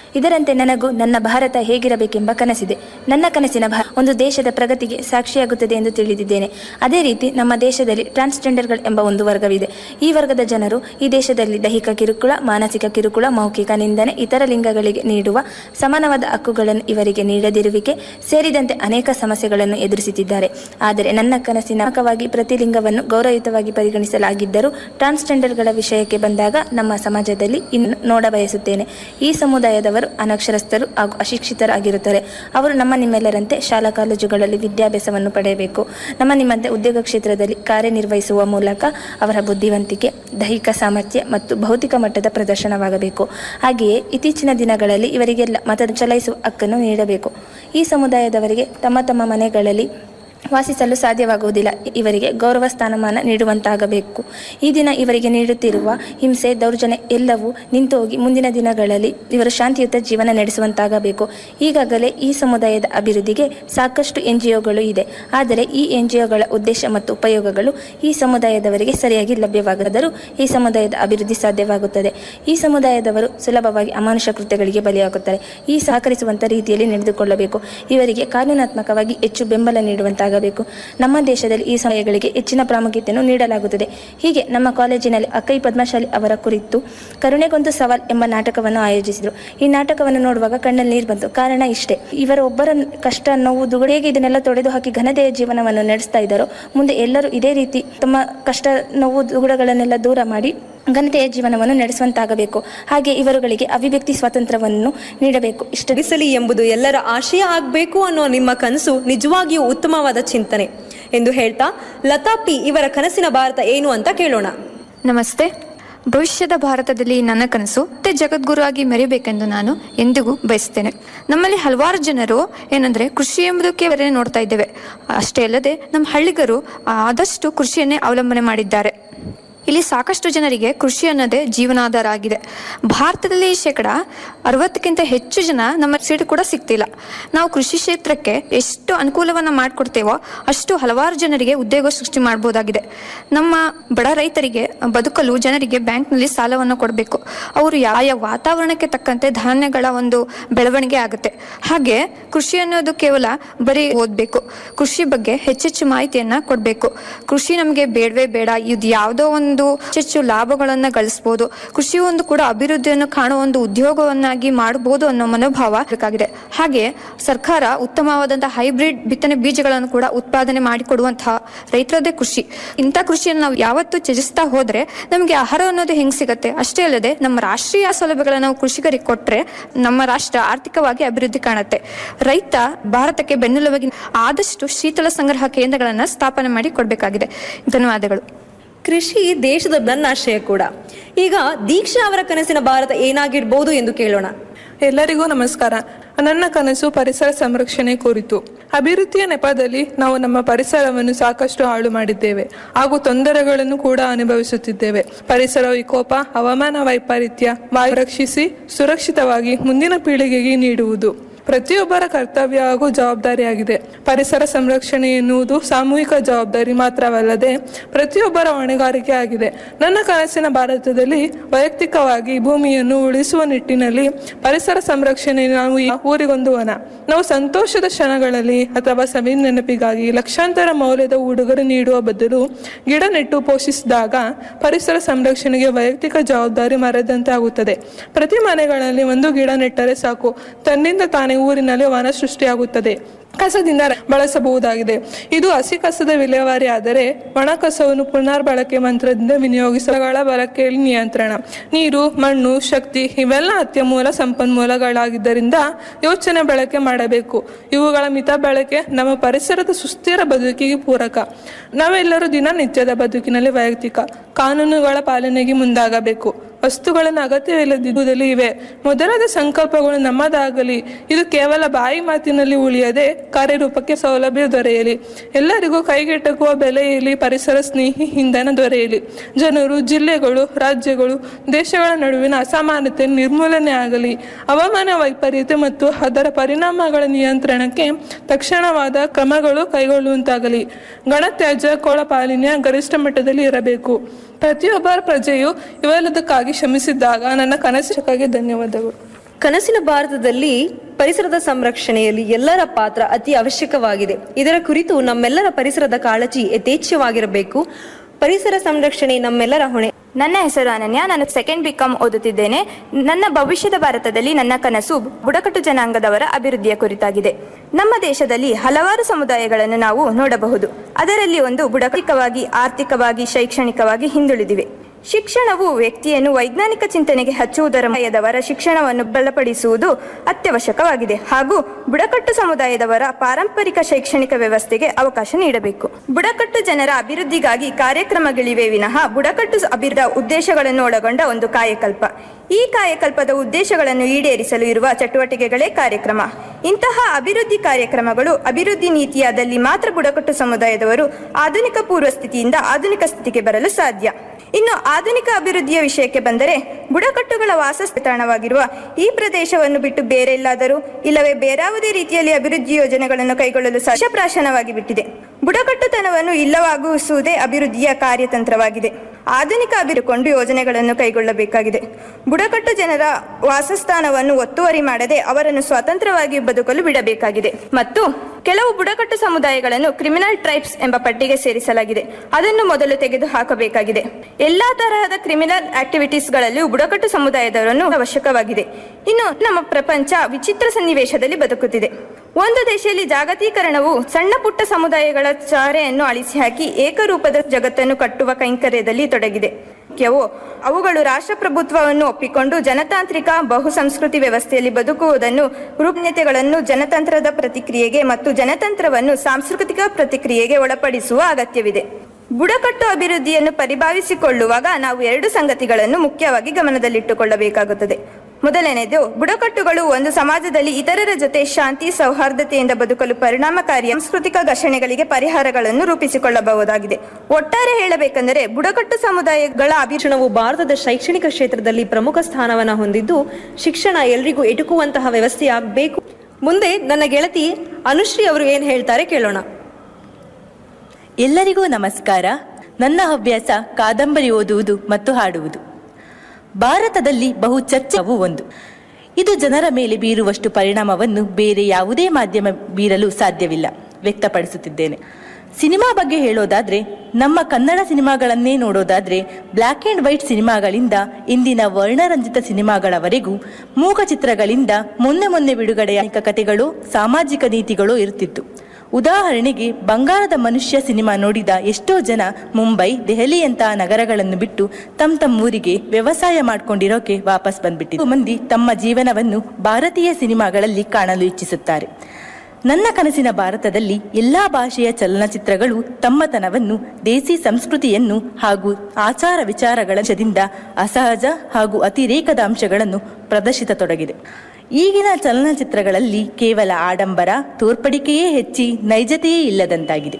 S17: ಇದರಂತೆ ನನಗೂ ನನ್ನ ಭಾರತ ಹೇಗಿರಬೇಕೆಂಬ ಕನಸಿದೆ ನನ್ನ ಕನಸಿನ ಭಾ ಒಂದು ದೇಶದ ಪ್ರಗತಿಗೆ ಸಾಕ್ಷಿಯಾಗುತ್ತದೆ ಎಂದು ತಿಳಿದಿದ್ದೇನೆ ಅದೇ ರೀತಿ ನಮ್ಮ ದೇಶದಲ್ಲಿ ಟ್ರಾನ್ಸ್ಜೆಂಡರ್ಗಳು ಎಂಬ ಒಂದು ವರ್ಗವಿದೆ ಈ ವರ್ಗದ ಜನರು ಈ ದೇಶದಲ್ಲಿ ದೈಹಿಕ ಕಿರುಕುಳ ಮಾನಸಿಕ ಕಿರುಕುಳ ಮೌಖಿಕ ನಿಂದನೆ ಇತರ ಲಿಂಗಗಳಿಗೆ ನೀಡುವ ಸಮಾನವಾದ ಹಕ್ಕುಗಳನ್ನು ಇವರಿಗೆ ನೀಡದಿರುವಿಕೆ ಸೇರಿದಂತೆ ಅನೇಕ ಸಮಸ್ಯೆಗಳನ್ನು ಎದುರಿಸುತ್ತಿದ್ದಾರೆ ಆದರೆ ನನ್ನ ಕನಸಿನಾಮಕವಾಗಿ ಪ್ರತಿ ಲಿಂಗವನ್ನು ಗೌರವಯುತವಾಗಿ ಪರಿಗಣಿಸಲಾಗಿದ್ದರೂ ಟ್ರಾನ್ಸ್ಜೆಂಡರ್ಗಳ ವಿಷಯಕ್ಕೆ ಬಂದಾಗ ನಮ್ಮ ಸಮಾಜದಲ್ಲಿ ಇನ್ನು ನೋಡ ಬಯಸುತ್ತೇನೆ ಈ ಸಮುದಾಯದವರು ಅನಕ್ಷರಸ್ಥರು ಹಾಗೂ ಅಶಿಕ್ಷಿತರಾಗಿರುತ್ತಾರೆ ಅವರು ನಮ್ಮ ನಿಮ್ಮೆಲ್ಲರಂತೆ ಶಾಲಾ ಕಾಲೇಜುಗಳಲ್ಲಿ ವಿದ್ಯಾಭ್ಯಾಸವನ್ನು ಪಡೆಯಬೇಕು ನಮ್ಮ ನಿಮ್ಮಂತೆ ಉದ್ಯೋಗ ಕ್ಷೇತ್ರದಲ್ಲಿ ಕಾರ್ಯನಿರ್ವಹಿಸುವ ಮೂಲಕ ಅವರ ಬುದ್ಧಿವಂತಿಕೆ ದೈಹಿಕ ಸಾಮರ್ಥ್ಯ ಮತ್ತು ಭೌತಿಕ ಮಟ್ಟದ ಪ್ರದರ್ಶನವಾಗಬೇಕು ಹಾಗೆಯೇ ಇತ್ತೀಚಿನ ದಿನಗಳಲ್ಲಿ ಇವರಿಗೆಲ್ಲ ಮತ ಚಲಾಯಿಸುವ ಹಕ್ಕನ್ನು ನೀಡಬೇಕು ಈ ಸಮುದಾಯದವರಿಗೆ ತಮ್ಮ ತಮ್ಮ ಮನೆಗಳಲ್ಲಿ ವಾಸಿಸಲು ಸಾಧ್ಯವಾಗುವುದಿಲ್ಲ ಇವರಿಗೆ ಗೌರವ ಸ್ಥಾನಮಾನ ನೀಡುವಂತಾಗಬೇಕು ಈ ದಿನ ಇವರಿಗೆ ನೀಡುತ್ತಿರುವ ಹಿಂಸೆ ದೌರ್ಜನ್ಯ ಎಲ್ಲವೂ ನಿಂತು ಹೋಗಿ ಮುಂದಿನ ದಿನಗಳಲ್ಲಿ ಇವರು ಶಾಂತಿಯುತ ಜೀವನ ನಡೆಸುವಂತಾಗಬೇಕು ಈಗಾಗಲೇ ಈ ಸಮುದಾಯದ ಅಭಿವೃದ್ಧಿಗೆ ಸಾಕಷ್ಟು ಎನ್ ಜಿ ಒಗಳು ಇದೆ ಆದರೆ ಈ ಎನ್ ಜಿ ಒಗಳ ಉದ್ದೇಶ ಮತ್ತು ಉಪಯೋಗಗಳು ಈ ಸಮುದಾಯದವರಿಗೆ ಸರಿಯಾಗಿ ಲಭ್ಯವಾಗದರೂ ಈ ಸಮುದಾಯದ ಅಭಿವೃದ್ಧಿ ಸಾಧ್ಯವಾಗುತ್ತದೆ ಈ ಸಮುದಾಯದವರು ಸುಲಭವಾಗಿ ಅಮಾನುಷ ಕೃತ್ಯಗಳಿಗೆ ಬಲಿಯಾಗುತ್ತಾರೆ ಈ ಸಹಕರಿಸುವಂತ ರೀತಿಯಲ್ಲಿ ನಡೆದುಕೊಳ್ಳಬೇಕು ಇವರಿಗೆ ಕಾನೂನಾತ್ಮಕವಾಗಿ ಹೆಚ್ಚು ಬೆಂಬಲ ನೀಡುವಂತಾಗಬೇಕು ನಮ್ಮ ದೇಶದಲ್ಲಿ ಈ ಸಮಯಗಳಿಗೆ ಹೆಚ್ಚಿನ ಪ್ರಾಮುಖ್ಯತೆಯನ್ನು ನೀಡಲಾಗುತ್ತದೆ ಹೀಗೆ ನಮ್ಮ ಕಾಲೇಜಿನಲ್ಲಿ ಅಕ್ಕೈ ಪದ್ಮಶಾಲಿ ಅವರ ಕುರಿತು ಕರುಣೆಗೊಂದು ಸವಾಲ್ ಎಂಬ ನಾಟಕವನ್ನು ಆಯೋಜಿಸಿದರು ಈ ನಾಟಕವನ್ನು ನೋಡುವಾಗ ಕಣ್ಣಲ್ಲಿ ನೀರು ಬಂತು ಕಾರಣ ಇಷ್ಟೇ ಇವರ ಒಬ್ಬರ ಕಷ್ಟ ನೋವು ದುಗುಡ ಹೇಗೆ ಇದನ್ನೆಲ್ಲ ತೊಡೆದು ಹಾಕಿ ಘನತೆಯ ಜೀವನವನ್ನು ನಡೆಸ್ತಾ ಇದ್ದಾರೋ ಮುಂದೆ ಎಲ್ಲರೂ ಇದೇ ರೀತಿ ತಮ್ಮ ಕಷ್ಟ ನೋವು ದುಗುಡಗಳನ್ನೆಲ್ಲ ದೂರ ಮಾಡಿ ಘನತೆಯ ಜೀವನವನ್ನು ನಡೆಸುವಂತಾಗಬೇಕು ಹಾಗೆ ಇವರುಗಳಿಗೆ ಅಭಿವ್ಯಕ್ತಿ ಸ್ವಾತಂತ್ರ್ಯವನ್ನು ನೀಡಬೇಕು
S12: ಇಷ್ಟಡಿಸಲಿ ಎಂಬುದು ಎಲ್ಲರ ಆಶಯ ಆಗಬೇಕು ಅನ್ನೋ ನಿಮ್ಮ ಕನಸು ನಿಜವಾಗಿಯೂ ಉತ್ತಮವಾದ ಚಿಂತನೆ ಎಂದು ಹೇಳ್ತಾ ಲತಾ ಪಿ ಇವರ ಕನಸಿನ ಭಾರತ ಏನು ಅಂತ ಕೇಳೋಣ
S18: ನಮಸ್ತೆ ಭವಿಷ್ಯದ ಭಾರತದಲ್ಲಿ ನನ್ನ ಕನಸು ಮತ್ತೆ ಜಗದ್ಗುರು ಆಗಿ ಮೆರಿಬೇಕೆಂದು ನಾನು ಎಂದಿಗೂ ಬಯಸ್ತೇನೆ ನಮ್ಮಲ್ಲಿ ಹಲವಾರು ಜನರು ಏನಂದ್ರೆ ಕೃಷಿ ಎಂಬುದಕ್ಕೆ ಬೇರೆ ನೋಡ್ತಾ ಇದ್ದೇವೆ ಅಷ್ಟೇ ಅಲ್ಲದೆ ನಮ್ಮ ಹಳ್ಳಿಗರು ಆದಷ್ಟು ಕೃಷಿಯನ್ನೇ ಅವಲಂಬನೆ ಮಾಡಿದ್ದಾರೆ ಇಲ್ಲಿ ಸಾಕಷ್ಟು ಜನರಿಗೆ ಕೃಷಿ ಅನ್ನೋದೇ ಜೀವನಾಧಾರ ಆಗಿದೆ ಭಾರತದಲ್ಲಿ ಶೇಕಡ ಅರವತ್ತಕ್ಕಿಂತ ಹೆಚ್ಚು ಜನ ನಮ್ಮ ಸೀಟ್ ಕೂಡ ಸಿಗ್ತಿಲ್ಲ ನಾವು ಕೃಷಿ ಕ್ಷೇತ್ರಕ್ಕೆ ಎಷ್ಟು ಅನುಕೂಲವನ್ನ ಮಾಡಿಕೊಡ್ತೇವೋ ಅಷ್ಟು ಹಲವಾರು ಜನರಿಗೆ ಉದ್ಯೋಗ ಸೃಷ್ಟಿ ಮಾಡಬಹುದಾಗಿದೆ ನಮ್ಮ ಬಡ ರೈತರಿಗೆ ಬದುಕಲು ಜನರಿಗೆ ಬ್ಯಾಂಕ್ನಲ್ಲಿ ಸಾಲವನ್ನು ಕೊಡಬೇಕು ಅವರು ಯಾವ ವಾತಾವರಣಕ್ಕೆ ತಕ್ಕಂತೆ ಧಾನ್ಯಗಳ ಒಂದು ಬೆಳವಣಿಗೆ ಆಗುತ್ತೆ ಹಾಗೆ ಕೃಷಿ ಅನ್ನೋದು ಕೇವಲ ಬರೀ ಓದಬೇಕು ಕೃಷಿ ಬಗ್ಗೆ ಹೆಚ್ಚೆಚ್ಚು ಮಾಹಿತಿಯನ್ನ ಕೊಡಬೇಕು ಕೃಷಿ ನಮಗೆ ಬೇಡವೇ ಬೇಡ ಇದು ಯಾವುದೋ ಒಂದು ಹೆಚ್ಚೆಚ್ಚು ಲಾಭಗಳನ್ನ ಗಳಿಸಬಹುದು ಕೃಷಿ ಒಂದು ಕೂಡ ಅಭಿವೃದ್ಧಿಯನ್ನು ಕಾಣುವ ಒಂದು ಉದ್ಯೋಗವನ್ನಾಗಿ ಮಾಡಬಹುದು ಅನ್ನೋ ಮನೋಭಾವ ಬೇಕಾಗಿದೆ ಹಾಗೆ ಸರ್ಕಾರ ಉತ್ತಮವಾದಂತಹ ಹೈಬ್ರಿಡ್ ಬಿತ್ತನೆ ಬೀಜಗಳನ್ನು ಕೂಡ ಉತ್ಪಾದನೆ ಮಾಡಿಕೊಡುವಂತಹ ರೈತರದೇ ಕೃಷಿ ಇಂಥ ಕೃಷಿಯನ್ನು ನಾವು ಯಾವತ್ತೂ ತ್ಯಜಿಸ್ತಾ ಹೋದ್ರೆ ನಮಗೆ ಆಹಾರ ಅನ್ನೋದು ಹೆಂಗ್ ಸಿಗತ್ತೆ ಅಷ್ಟೇ ಅಲ್ಲದೆ ನಮ್ಮ ರಾಷ್ಟ್ರೀಯ ಸೌಲಭ್ಯಗಳನ್ನ ನಾವು ಕೃಷಿಕರಿಗೆ ಕೊಟ್ರೆ ನಮ್ಮ ರಾಷ್ಟ್ರ ಆರ್ಥಿಕವಾಗಿ ಅಭಿವೃದ್ಧಿ ಕಾಣುತ್ತೆ ರೈತ ಭಾರತಕ್ಕೆ ಬೆನ್ನೆಲುಬಾಗಿ ಆದಷ್ಟು ಶೀತಲ ಸಂಗ್ರಹ ಕೇಂದ್ರಗಳನ್ನ ಸ್ಥಾಪನೆ ಮಾಡಿ ಕೊಡಬೇಕಾಗಿದೆ ಧನ್ಯವಾದಗಳು
S12: ಕೃಷಿ ದೇಶದ ನನ್ನಾಶಯ ಕೂಡ ಈಗ ದೀಕ್ಷಾ ಅವರ ಕನಸಿನ ಭಾರತ ಏನಾಗಿರ್ಬೋದು ಎಂದು ಕೇಳೋಣ
S14: ಎಲ್ಲರಿಗೂ ನಮಸ್ಕಾರ ನನ್ನ ಕನಸು ಪರಿಸರ ಸಂರಕ್ಷಣೆ ಕುರಿತು ಅಭಿವೃದ್ಧಿಯ ನೆಪದಲ್ಲಿ ನಾವು ನಮ್ಮ ಪರಿಸರವನ್ನು ಸಾಕಷ್ಟು ಹಾಳು ಮಾಡಿದ್ದೇವೆ ಹಾಗೂ ತೊಂದರೆಗಳನ್ನು ಕೂಡ ಅನುಭವಿಸುತ್ತಿದ್ದೇವೆ ಪರಿಸರ ವಿಕೋಪ ಹವಾಮಾನ ವೈಪರೀತ್ಯ ವಾಯು ರಕ್ಷಿಸಿ ಸುರಕ್ಷಿತವಾಗಿ ಮುಂದಿನ ಪೀಳಿಗೆಗೆ ನೀಡುವುದು ಪ್ರತಿಯೊಬ್ಬರ ಕರ್ತವ್ಯ ಹಾಗೂ ಜವಾಬ್ದಾರಿಯಾಗಿದೆ ಪರಿಸರ ಸಂರಕ್ಷಣೆ ಎನ್ನುವುದು ಸಾಮೂಹಿಕ ಜವಾಬ್ದಾರಿ ಮಾತ್ರವಲ್ಲದೆ ಪ್ರತಿಯೊಬ್ಬರ ಹೊಣೆಗಾರಿಕೆ ಆಗಿದೆ ನನ್ನ ಕನಸಿನ ಭಾರತದಲ್ಲಿ ವೈಯಕ್ತಿಕವಾಗಿ ಭೂಮಿಯನ್ನು ಉಳಿಸುವ ನಿಟ್ಟಿನಲ್ಲಿ ಪರಿಸರ ಸಂರಕ್ಷಣೆ ನಾವು ಈ ಊರಿಗೊಂದು ವನ ನಾವು ಸಂತೋಷದ ಕ್ಷಣಗಳಲ್ಲಿ ಅಥವಾ ಸವಿ ನೆನಪಿಗಾಗಿ ಲಕ್ಷಾಂತರ ಮೌಲ್ಯದ ಉಡುಗೊರೆ ನೀಡುವ ಬದಲು ಗಿಡ ನೆಟ್ಟು ಪೋಷಿಸಿದಾಗ ಪರಿಸರ ಸಂರಕ್ಷಣೆಗೆ ವೈಯಕ್ತಿಕ ಜವಾಬ್ದಾರಿ ಮರೆದಂತೆ ಆಗುತ್ತದೆ ಪ್ರತಿ ಮನೆಗಳಲ್ಲಿ ಒಂದು ಗಿಡ ನೆಟ್ಟರೆ ಸಾಕು ತನ್ನಿಂದ ತಾನೇ ಊರಿನಲ್ಲಿ ವನ ಸೃಷ್ಟಿಯಾಗುತ್ತದೆ ಕಸದಿಂದ ಬಳಸಬಹುದಾಗಿದೆ ಇದು ಹಸಿ ಕಸದ ವಿಲೇವಾರಿ ಆದರೆ ಒಣ ಕಸವನ್ನು ಪುನರ್ ಬಳಕೆ ಮಂತ್ರದಿಂದ ವಿನಿಯೋಗಿಸಗಳ ಬಳಕೆಯಲ್ಲಿ ನಿಯಂತ್ರಣ ನೀರು ಮಣ್ಣು ಶಕ್ತಿ ಇವೆಲ್ಲ ಅತ್ಯಮೂಲ ಸಂಪನ್ಮೂಲಗಳಾಗಿದ್ದರಿಂದ ಯೋಚನೆ ಬಳಕೆ ಮಾಡಬೇಕು ಇವುಗಳ ಮಿತ ಬಳಕೆ ನಮ್ಮ ಪರಿಸರದ ಸುಸ್ಥಿರ ಬದುಕಿಗೆ ಪೂರಕ ನಾವೆಲ್ಲರೂ ದಿನನಿತ್ಯದ ಬದುಕಿನಲ್ಲಿ ವೈಯಕ್ತಿಕ ಕಾನೂನುಗಳ ಪಾಲನೆಗೆ ಮುಂದಾಗಬೇಕು ವಸ್ತುಗಳನ್ನು ಅಗತ್ಯವಿಲ್ಲದಿದ್ದುದಲ್ಲಿ ಇವೆ ಮೊದಲಾದ ಸಂಕಲ್ಪಗಳು ನಮ್ಮದಾಗಲಿ ಇದು ಕೇವಲ ಬಾಯಿ ಮಾತಿನಲ್ಲಿ ಉಳಿಯದೆ ಕಾರ್ಯರೂಪಕ್ಕೆ ಸೌಲಭ್ಯ ದೊರೆಯಲಿ ಎಲ್ಲರಿಗೂ ಕೈಗೆಟಕುವ ಬೆಲೆಯಲ್ಲಿ ಪರಿಸರ ಸ್ನೇಹಿ ಇಂಧನ ದೊರೆಯಲಿ ಜನರು ಜಿಲ್ಲೆಗಳು ರಾಜ್ಯಗಳು ದೇಶಗಳ ನಡುವಿನ ಅಸಮಾನತೆ ನಿರ್ಮೂಲನೆ ಆಗಲಿ ಹವಾಮಾನ ವೈಪರೀತ್ಯ ಮತ್ತು ಅದರ ಪರಿಣಾಮಗಳ ನಿಯಂತ್ರಣಕ್ಕೆ ತಕ್ಷಣವಾದ ಕ್ರಮಗಳು ಕೈಗೊಳ್ಳುವಂತಾಗಲಿ ಘನತ್ಯಾಜ್ಯ ಕೊಳಪಾಲಿನ್ಯ ಗರಿಷ್ಠ ಮಟ್ಟದಲ್ಲಿ ಇರಬೇಕು ಪ್ರತಿಯೊಬ್ಬ ಪ್ರಜೆಯು ಇವೆಲ್ಲದಕ್ಕಾಗಿ ಶ್ರಮಿಸಿದ್ದಾಗ ನನ್ನ ಕನಸಿಗಾಗಿ ಧನ್ಯವಾದಗಳು
S12: ಕನಸಿನ ಭಾರತದಲ್ಲಿ ಪರಿಸರದ ಸಂರಕ್ಷಣೆಯಲ್ಲಿ ಎಲ್ಲರ ಪಾತ್ರ ಅತಿ ಅವಶ್ಯಕವಾಗಿದೆ ಇದರ ಕುರಿತು ನಮ್ಮೆಲ್ಲರ ಪರಿಸರದ ಕಾಳಜಿ ಯಥೇಚ್ಛವಾಗಿರಬೇಕು ಪರಿಸರ ಸಂರಕ್ಷಣೆ ನಮ್ಮೆಲ್ಲರ ಹೊಣೆ
S17: ನನ್ನ ಹೆಸರು ಅನನ್ಯ ನಾನು ಸೆಕೆಂಡ್ ಬಿಕಾಂ ಓದುತ್ತಿದ್ದೇನೆ ನನ್ನ ಭವಿಷ್ಯದ ಭಾರತದಲ್ಲಿ ನನ್ನ ಕನಸು ಬುಡಕಟ್ಟು ಜನಾಂಗದವರ ಅಭಿವೃದ್ಧಿಯ ಕುರಿತಾಗಿದೆ ನಮ್ಮ ದೇಶದಲ್ಲಿ ಹಲವಾರು ಸಮುದಾಯಗಳನ್ನು ನಾವು ನೋಡಬಹುದು ಅದರಲ್ಲಿ ಒಂದು ಬುಡಕಟಿಕವಾಗಿ ಆರ್ಥಿಕವಾಗಿ ಶೈಕ್ಷಣಿಕವಾಗಿ ಹಿಂದುಳಿದಿವೆ ಶಿಕ್ಷಣವು ವ್ಯಕ್ತಿಯನ್ನು ವೈಜ್ಞಾನಿಕ ಚಿಂತನೆಗೆ ಹಚ್ಚುವುದರ ಮಯದವರ ಶಿಕ್ಷಣವನ್ನು ಬಲಪಡಿಸುವುದು ಅತ್ಯವಶ್ಯಕವಾಗಿದೆ ಹಾಗೂ ಬುಡಕಟ್ಟು ಸಮುದಾಯದವರ ಪಾರಂಪರಿಕ ಶೈಕ್ಷಣಿಕ ವ್ಯವಸ್ಥೆಗೆ ಅವಕಾಶ ನೀಡಬೇಕು ಬುಡಕಟ್ಟು ಜನರ ಅಭಿವೃದ್ಧಿಗಾಗಿ ಕಾರ್ಯಕ್ರಮಗಳಿವೆ ವಿನಃ ಬುಡಕಟ್ಟು ಅಭಿವೃದ್ಧ ಉದ್ದೇಶಗಳನ್ನು ಒಳಗೊಂಡ ಒಂದು ಕಾಯಕಲ್ಪ ಈ ಕಾಯಕಲ್ಪದ ಉದ್ದೇಶಗಳನ್ನು ಈಡೇರಿಸಲು ಇರುವ ಚಟುವಟಿಕೆಗಳೇ ಕಾರ್ಯಕ್ರಮ ಇಂತಹ ಅಭಿವೃದ್ಧಿ ಕಾರ್ಯಕ್ರಮಗಳು ಅಭಿವೃದ್ಧಿ ನೀತಿಯಾದಲ್ಲಿ ಮಾತ್ರ ಬುಡಕಟ್ಟು ಸಮುದಾಯದವರು ಆಧುನಿಕ ಪೂರ್ವ ಸ್ಥಿತಿಯಿಂದ ಆಧುನಿಕ ಸ್ಥಿತಿಗೆ ಬರಲು ಸಾಧ್ಯ ಇನ್ನು ಆಧುನಿಕ ಅಭಿವೃದ್ಧಿಯ ವಿಷಯಕ್ಕೆ ಬಂದರೆ ಬುಡಕಟ್ಟುಗಳ ವಾಸಸ್ಥಾನವಾಗಿರುವ ಈ ಪ್ರದೇಶವನ್ನು ಬಿಟ್ಟು ಬೇರೆ ಎಲ್ಲಾದರೂ ಇಲ್ಲವೇ ಬೇರಾವುದೇ ರೀತಿಯಲ್ಲಿ ಅಭಿವೃದ್ಧಿ ಯೋಜನೆಗಳನ್ನು ಕೈಗೊಳ್ಳಲು ಪ್ರಾಶನವಾಗಿ ಬಿಟ್ಟಿದೆ ಬುಡಕಟ್ಟುತನವನ್ನು ಇಲ್ಲವಾಗುಸುವುದೇ ಅಭಿವೃದ್ಧಿಯ ಕಾರ್ಯತಂತ್ರವಾಗಿದೆ ಆಧುನಿಕ ಅಭಿರುಕೊಂಡು ಯೋಜನೆಗಳನ್ನು ಕೈಗೊಳ್ಳಬೇಕಾಗಿದೆ ಬುಡಕಟ್ಟು ಜನರ ವಾಸಸ್ಥಾನವನ್ನು ಒತ್ತುವರಿ ಮಾಡದೆ ಅವರನ್ನು ಸ್ವತಂತ್ರವಾಗಿ ಬದುಕಲು ಬಿಡಬೇಕಾಗಿದೆ ಮತ್ತು ಕೆಲವು ಬುಡಕಟ್ಟು ಸಮುದಾಯಗಳನ್ನು ಕ್ರಿಮಿನಲ್ ಟ್ರೈಬ್ಸ್ ಎಂಬ ಪಟ್ಟಿಗೆ ಸೇರಿಸಲಾಗಿದೆ ಅದನ್ನು ಮೊದಲು ತೆಗೆದು ಹಾಕಬೇಕಾಗಿದೆ ಎಲ್ಲಾ ತರಹದ ಕ್ರಿಮಿನಲ್ ಆಕ್ಟಿವಿಟೀಸ್ಗಳಲ್ಲಿಯೂ ಬುಡಕಟ್ಟು ಸಮುದಾಯದವರನ್ನು ಅವಶ್ಯಕವಾಗಿದೆ ಇನ್ನು ನಮ್ಮ ಪ್ರಪಂಚ ವಿಚಿತ್ರ ಸನ್ನಿವೇಶದಲ್ಲಿ ಬದುಕುತ್ತಿದೆ ಒಂದು ದೇಶದಲ್ಲಿ ಜಾಗತೀಕರಣವು ಸಣ್ಣ ಪುಟ್ಟ ಸಮುದಾಯಗಳ ಚಾರೆಯನ್ನು ಅಳಿಸಿ ಹಾಕಿ ಏಕರೂಪದ ಜಗತ್ತನ್ನು ಕಟ್ಟುವ ಕೈಂಕರ್ಯದಲ್ಲಿ ತೊಡಗಿದೆ ಮುಖ್ಯವೋ ಅವುಗಳು ರಾಷ್ಟ್ರಪ್ರಭುತ್ವವನ್ನು ಒಪ್ಪಿಕೊಂಡು ಜನತಾಂತ್ರಿಕ ಬಹುಸಂಸ್ಕೃತಿ ವ್ಯವಸ್ಥೆಯಲ್ಲಿ ಬದುಕುವುದನ್ನು ರೂಪನ್ಯತೆಗಳನ್ನು ಜನತಂತ್ರದ ಪ್ರತಿಕ್ರಿಯೆಗೆ ಮತ್ತು ಜನತಂತ್ರವನ್ನು ಸಾಂಸ್ಕೃತಿಕ ಪ್ರತಿಕ್ರಿಯೆಗೆ ಒಳಪಡಿಸುವ ಅಗತ್ಯವಿದೆ ಬುಡಕಟ್ಟು ಅಭಿವೃದ್ಧಿಯನ್ನು ಪರಿಭಾವಿಸಿಕೊಳ್ಳುವಾಗ ನಾವು ಎರಡು ಸಂಗತಿಗಳನ್ನು ಮುಖ್ಯವಾಗಿ ಗಮನದಲ್ಲಿಟ್ಟುಕೊಳ್ಳಬೇಕಾಗುತ್ತದೆ ಮೊದಲನೆಯದು ಬುಡಕಟ್ಟುಗಳು ಒಂದು ಸಮಾಜದಲ್ಲಿ ಇತರರ ಜೊತೆ ಶಾಂತಿ ಸೌಹಾರ್ದತೆಯಿಂದ ಬದುಕಲು ಪರಿಣಾಮಕಾರಿ ಸಾಂಸ್ಕೃತಿಕ ಘರ್ಷಣೆಗಳಿಗೆ ಪರಿಹಾರಗಳನ್ನು ರೂಪಿಸಿಕೊಳ್ಳಬಹುದಾಗಿದೆ ಒಟ್ಟಾರೆ ಹೇಳಬೇಕೆಂದರೆ ಬುಡಕಟ್ಟು ಸಮುದಾಯಗಳ
S12: ಅಭಿಷಣವು ಭಾರತದ ಶೈಕ್ಷಣಿಕ ಕ್ಷೇತ್ರದಲ್ಲಿ ಪ್ರಮುಖ ಸ್ಥಾನವನ್ನು ಹೊಂದಿದ್ದು ಶಿಕ್ಷಣ ಎಲ್ರಿಗೂ ಎಟುಕುವಂತಹ ವ್ಯವಸ್ಥೆಯಾಗಬೇಕು ಮುಂದೆ ನನ್ನ ಗೆಳತಿ ಅನುಶ್ರೀ ಅವರು ಏನು ಹೇಳ್ತಾರೆ ಕೇಳೋಣ
S19: ಎಲ್ಲರಿಗೂ ನಮಸ್ಕಾರ ನನ್ನ ಹವ್ಯಾಸ ಕಾದಂಬರಿ ಓದುವುದು ಮತ್ತು ಹಾಡುವುದು ಭಾರತದಲ್ಲಿ ಬಹು ಚರ್ಚವು ಒಂದು ಇದು ಜನರ ಮೇಲೆ ಬೀರುವಷ್ಟು ಪರಿಣಾಮವನ್ನು ಬೇರೆ ಯಾವುದೇ ಮಾಧ್ಯಮ ಬೀರಲು ಸಾಧ್ಯವಿಲ್ಲ ವ್ಯಕ್ತಪಡಿಸುತ್ತಿದ್ದೇನೆ ಸಿನಿಮಾ ಬಗ್ಗೆ ಹೇಳೋದಾದ್ರೆ ನಮ್ಮ ಕನ್ನಡ ಸಿನಿಮಾಗಳನ್ನೇ ನೋಡೋದಾದ್ರೆ ಬ್ಲ್ಯಾಕ್ ಆ್ಯಂಡ್ ವೈಟ್ ಸಿನಿಮಾಗಳಿಂದ ಇಂದಿನ ವರ್ಣರಂಜಿತ ಸಿನಿಮಾಗಳವರೆಗೂ ಮೂಕ ಚಿತ್ರಗಳಿಂದ ಮೊನ್ನೆ ಮೊನ್ನೆ ಬಿಡುಗಡೆಯ ಅನೇಕ ಕಥೆಗಳು ಸಾಮಾಜಿಕ ನೀತಿಗಳು ಇರುತ್ತಿತ್ತು ಉದಾಹರಣೆಗೆ ಬಂಗಾರದ ಮನುಷ್ಯ ಸಿನಿಮಾ ನೋಡಿದ ಎಷ್ಟೋ ಜನ ಮುಂಬೈ ದೆಹಲಿಯಂತಹ ನಗರಗಳನ್ನು ಬಿಟ್ಟು ತಮ್ಮ ತಮ್ಮ ಊರಿಗೆ ವ್ಯವಸಾಯ ಮಾಡ್ಕೊಂಡಿರೋಕೆ ವಾಪಸ್ ಬಂದ್ಬಿಟ್ಟಿದ್ದು ಮಂದಿ ತಮ್ಮ ಜೀವನವನ್ನು ಭಾರತೀಯ ಸಿನಿಮಾಗಳಲ್ಲಿ ಕಾಣಲು ಇಚ್ಛಿಸುತ್ತಾರೆ ನನ್ನ ಕನಸಿನ ಭಾರತದಲ್ಲಿ ಎಲ್ಲಾ ಭಾಷೆಯ ಚಲನಚಿತ್ರಗಳು ತಮ್ಮತನವನ್ನು ದೇಸಿ ಸಂಸ್ಕೃತಿಯನ್ನು ಹಾಗೂ ಆಚಾರ ವಿಚಾರಗಳ ಅಂಶದಿಂದ ಅಸಹಜ ಹಾಗೂ ಅತಿರೇಕದ ಅಂಶಗಳನ್ನು ಪ್ರದರ್ಶಿಸತೊಡಗಿದೆ ಈಗಿನ ಚಲನಚಿತ್ರಗಳಲ್ಲಿ ಕೇವಲ ಆಡಂಬರ ತೋರ್ಪಡಿಕೆಯೇ ಹೆಚ್ಚಿ ನೈಜತೆಯೇ ಇಲ್ಲದಂತಾಗಿದೆ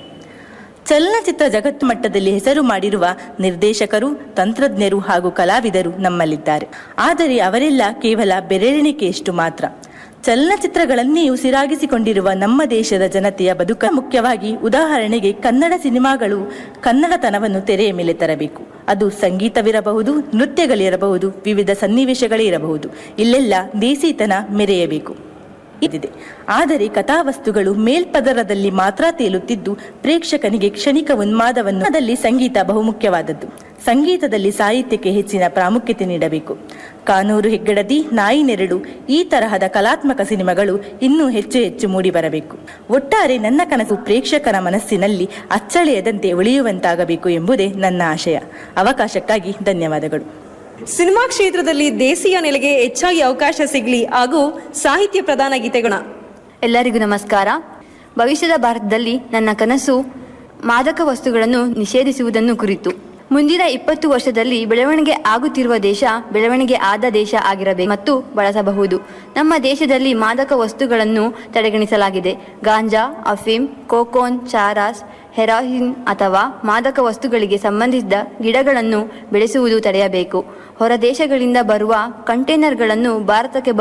S19: ಚಲನಚಿತ್ರ ಜಗತ್ತು ಮಟ್ಟದಲ್ಲಿ ಹೆಸರು ಮಾಡಿರುವ ನಿರ್ದೇಶಕರು ತಂತ್ರಜ್ಞರು ಹಾಗೂ ಕಲಾವಿದರು ನಮ್ಮಲ್ಲಿದ್ದಾರೆ ಆದರೆ ಅವರೆಲ್ಲ ಕೇವಲ ಬೆರಳೆಣಿಕೆಯಷ್ಟು ಮಾತ್ರ ಚಲನಚಿತ್ರಗಳನ್ನೇ ಉಸಿರಾಗಿಸಿಕೊಂಡಿರುವ ನಮ್ಮ ದೇಶದ ಜನತೆಯ ಬದುಕ ಮುಖ್ಯವಾಗಿ ಉದಾಹರಣೆಗೆ ಕನ್ನಡ ಸಿನಿಮಾಗಳು ಕನ್ನಡತನವನ್ನು ತೆರೆಯ ಮೇಲೆ ತರಬೇಕು ಅದು ಸಂಗೀತವಿರಬಹುದು ನೃತ್ಯಗಳಿರಬಹುದು ವಿವಿಧ ಸನ್ನಿವೇಶಗಳೇ ಇರಬಹುದು ಇಲ್ಲೆಲ್ಲ ದೇಸಿತನ ಮೆರೆಯಬೇಕು ಇದಿದೆ ಆದರೆ ಕಥಾವಸ್ತುಗಳು ಮೇಲ್ಪದರದಲ್ಲಿ ಮಾತ್ರ ತೇಲುತ್ತಿದ್ದು ಪ್ರೇಕ್ಷಕನಿಗೆ ಕ್ಷಣಿಕ ಉನ್ಮಾದವನ್ನು ಅದರಲ್ಲಿ ಸಂಗೀತ ಬಹುಮುಖ್ಯವಾದದ್ದು ಸಂಗೀತದಲ್ಲಿ ಸಾಹಿತ್ಯಕ್ಕೆ ಹೆಚ್ಚಿನ ಪ್ರಾಮುಖ್ಯತೆ ನೀಡಬೇಕು ಕಾನೂರು ಹೆಗ್ಗಡದಿ ನಾಯಿ ನೆರಳು ಈ ತರಹದ ಕಲಾತ್ಮಕ ಸಿನಿಮಾಗಳು ಇನ್ನೂ ಹೆಚ್ಚು ಹೆಚ್ಚು ಮೂಡಿಬರಬೇಕು ಒಟ್ಟಾರೆ ನನ್ನ ಕನಸು ಪ್ರೇಕ್ಷಕರ ಮನಸ್ಸಿನಲ್ಲಿ ಅಚ್ಚಳಿಯದಂತೆ ಉಳಿಯುವಂತಾಗಬೇಕು ಎಂಬುದೇ ನನ್ನ ಆಶಯ ಅವಕಾಶಕ್ಕಾಗಿ ಧನ್ಯವಾದಗಳು
S12: ಸಿನಿಮಾ ಕ್ಷೇತ್ರದಲ್ಲಿ ದೇಸಿಯ ನೆಲೆಗೆ ಹೆಚ್ಚಾಗಿ ಅವಕಾಶ ಸಿಗಲಿ ಹಾಗೂ ಸಾಹಿತ್ಯ ಪ್ರಧಾನ ಗೀತೆಗಳ
S20: ಎಲ್ಲರಿಗೂ ನಮಸ್ಕಾರ ಭವಿಷ್ಯದ ಭಾರತದಲ್ಲಿ ನನ್ನ ಕನಸು ಮಾದಕ ವಸ್ತುಗಳನ್ನು ನಿಷೇಧಿಸುವುದನ್ನು ಕುರಿತು ಮುಂದಿನ ಇಪ್ಪತ್ತು ವರ್ಷದಲ್ಲಿ ಬೆಳವಣಿಗೆ ಆಗುತ್ತಿರುವ ದೇಶ ಬೆಳವಣಿಗೆ ಆದ ದೇಶ ಆಗಿರಬೇಕು ಮತ್ತು ಬಳಸಬಹುದು ನಮ್ಮ ದೇಶದಲ್ಲಿ ಮಾದಕ ವಸ್ತುಗಳನ್ನು ತಡೆಗಣಿಸಲಾಗಿದೆ ಗಾಂಜಾ ಅಫೀಮ್ ಕೋಕೋನ್ ಚಾರಾಸ್ ಹೆರಾಯಿನ್ ಅಥವಾ ಮಾದಕ ವಸ್ತುಗಳಿಗೆ ಸಂಬಂಧಿಸಿದ ಗಿಡಗಳನ್ನು ಬೆಳೆಸುವುದು ತಡೆಯಬೇಕು ಹೊರ ದೇಶಗಳಿಂದ ಬರುವ ಕಂಟೈನರ್ಗಳನ್ನು ಭಾರತಕ್ಕೆ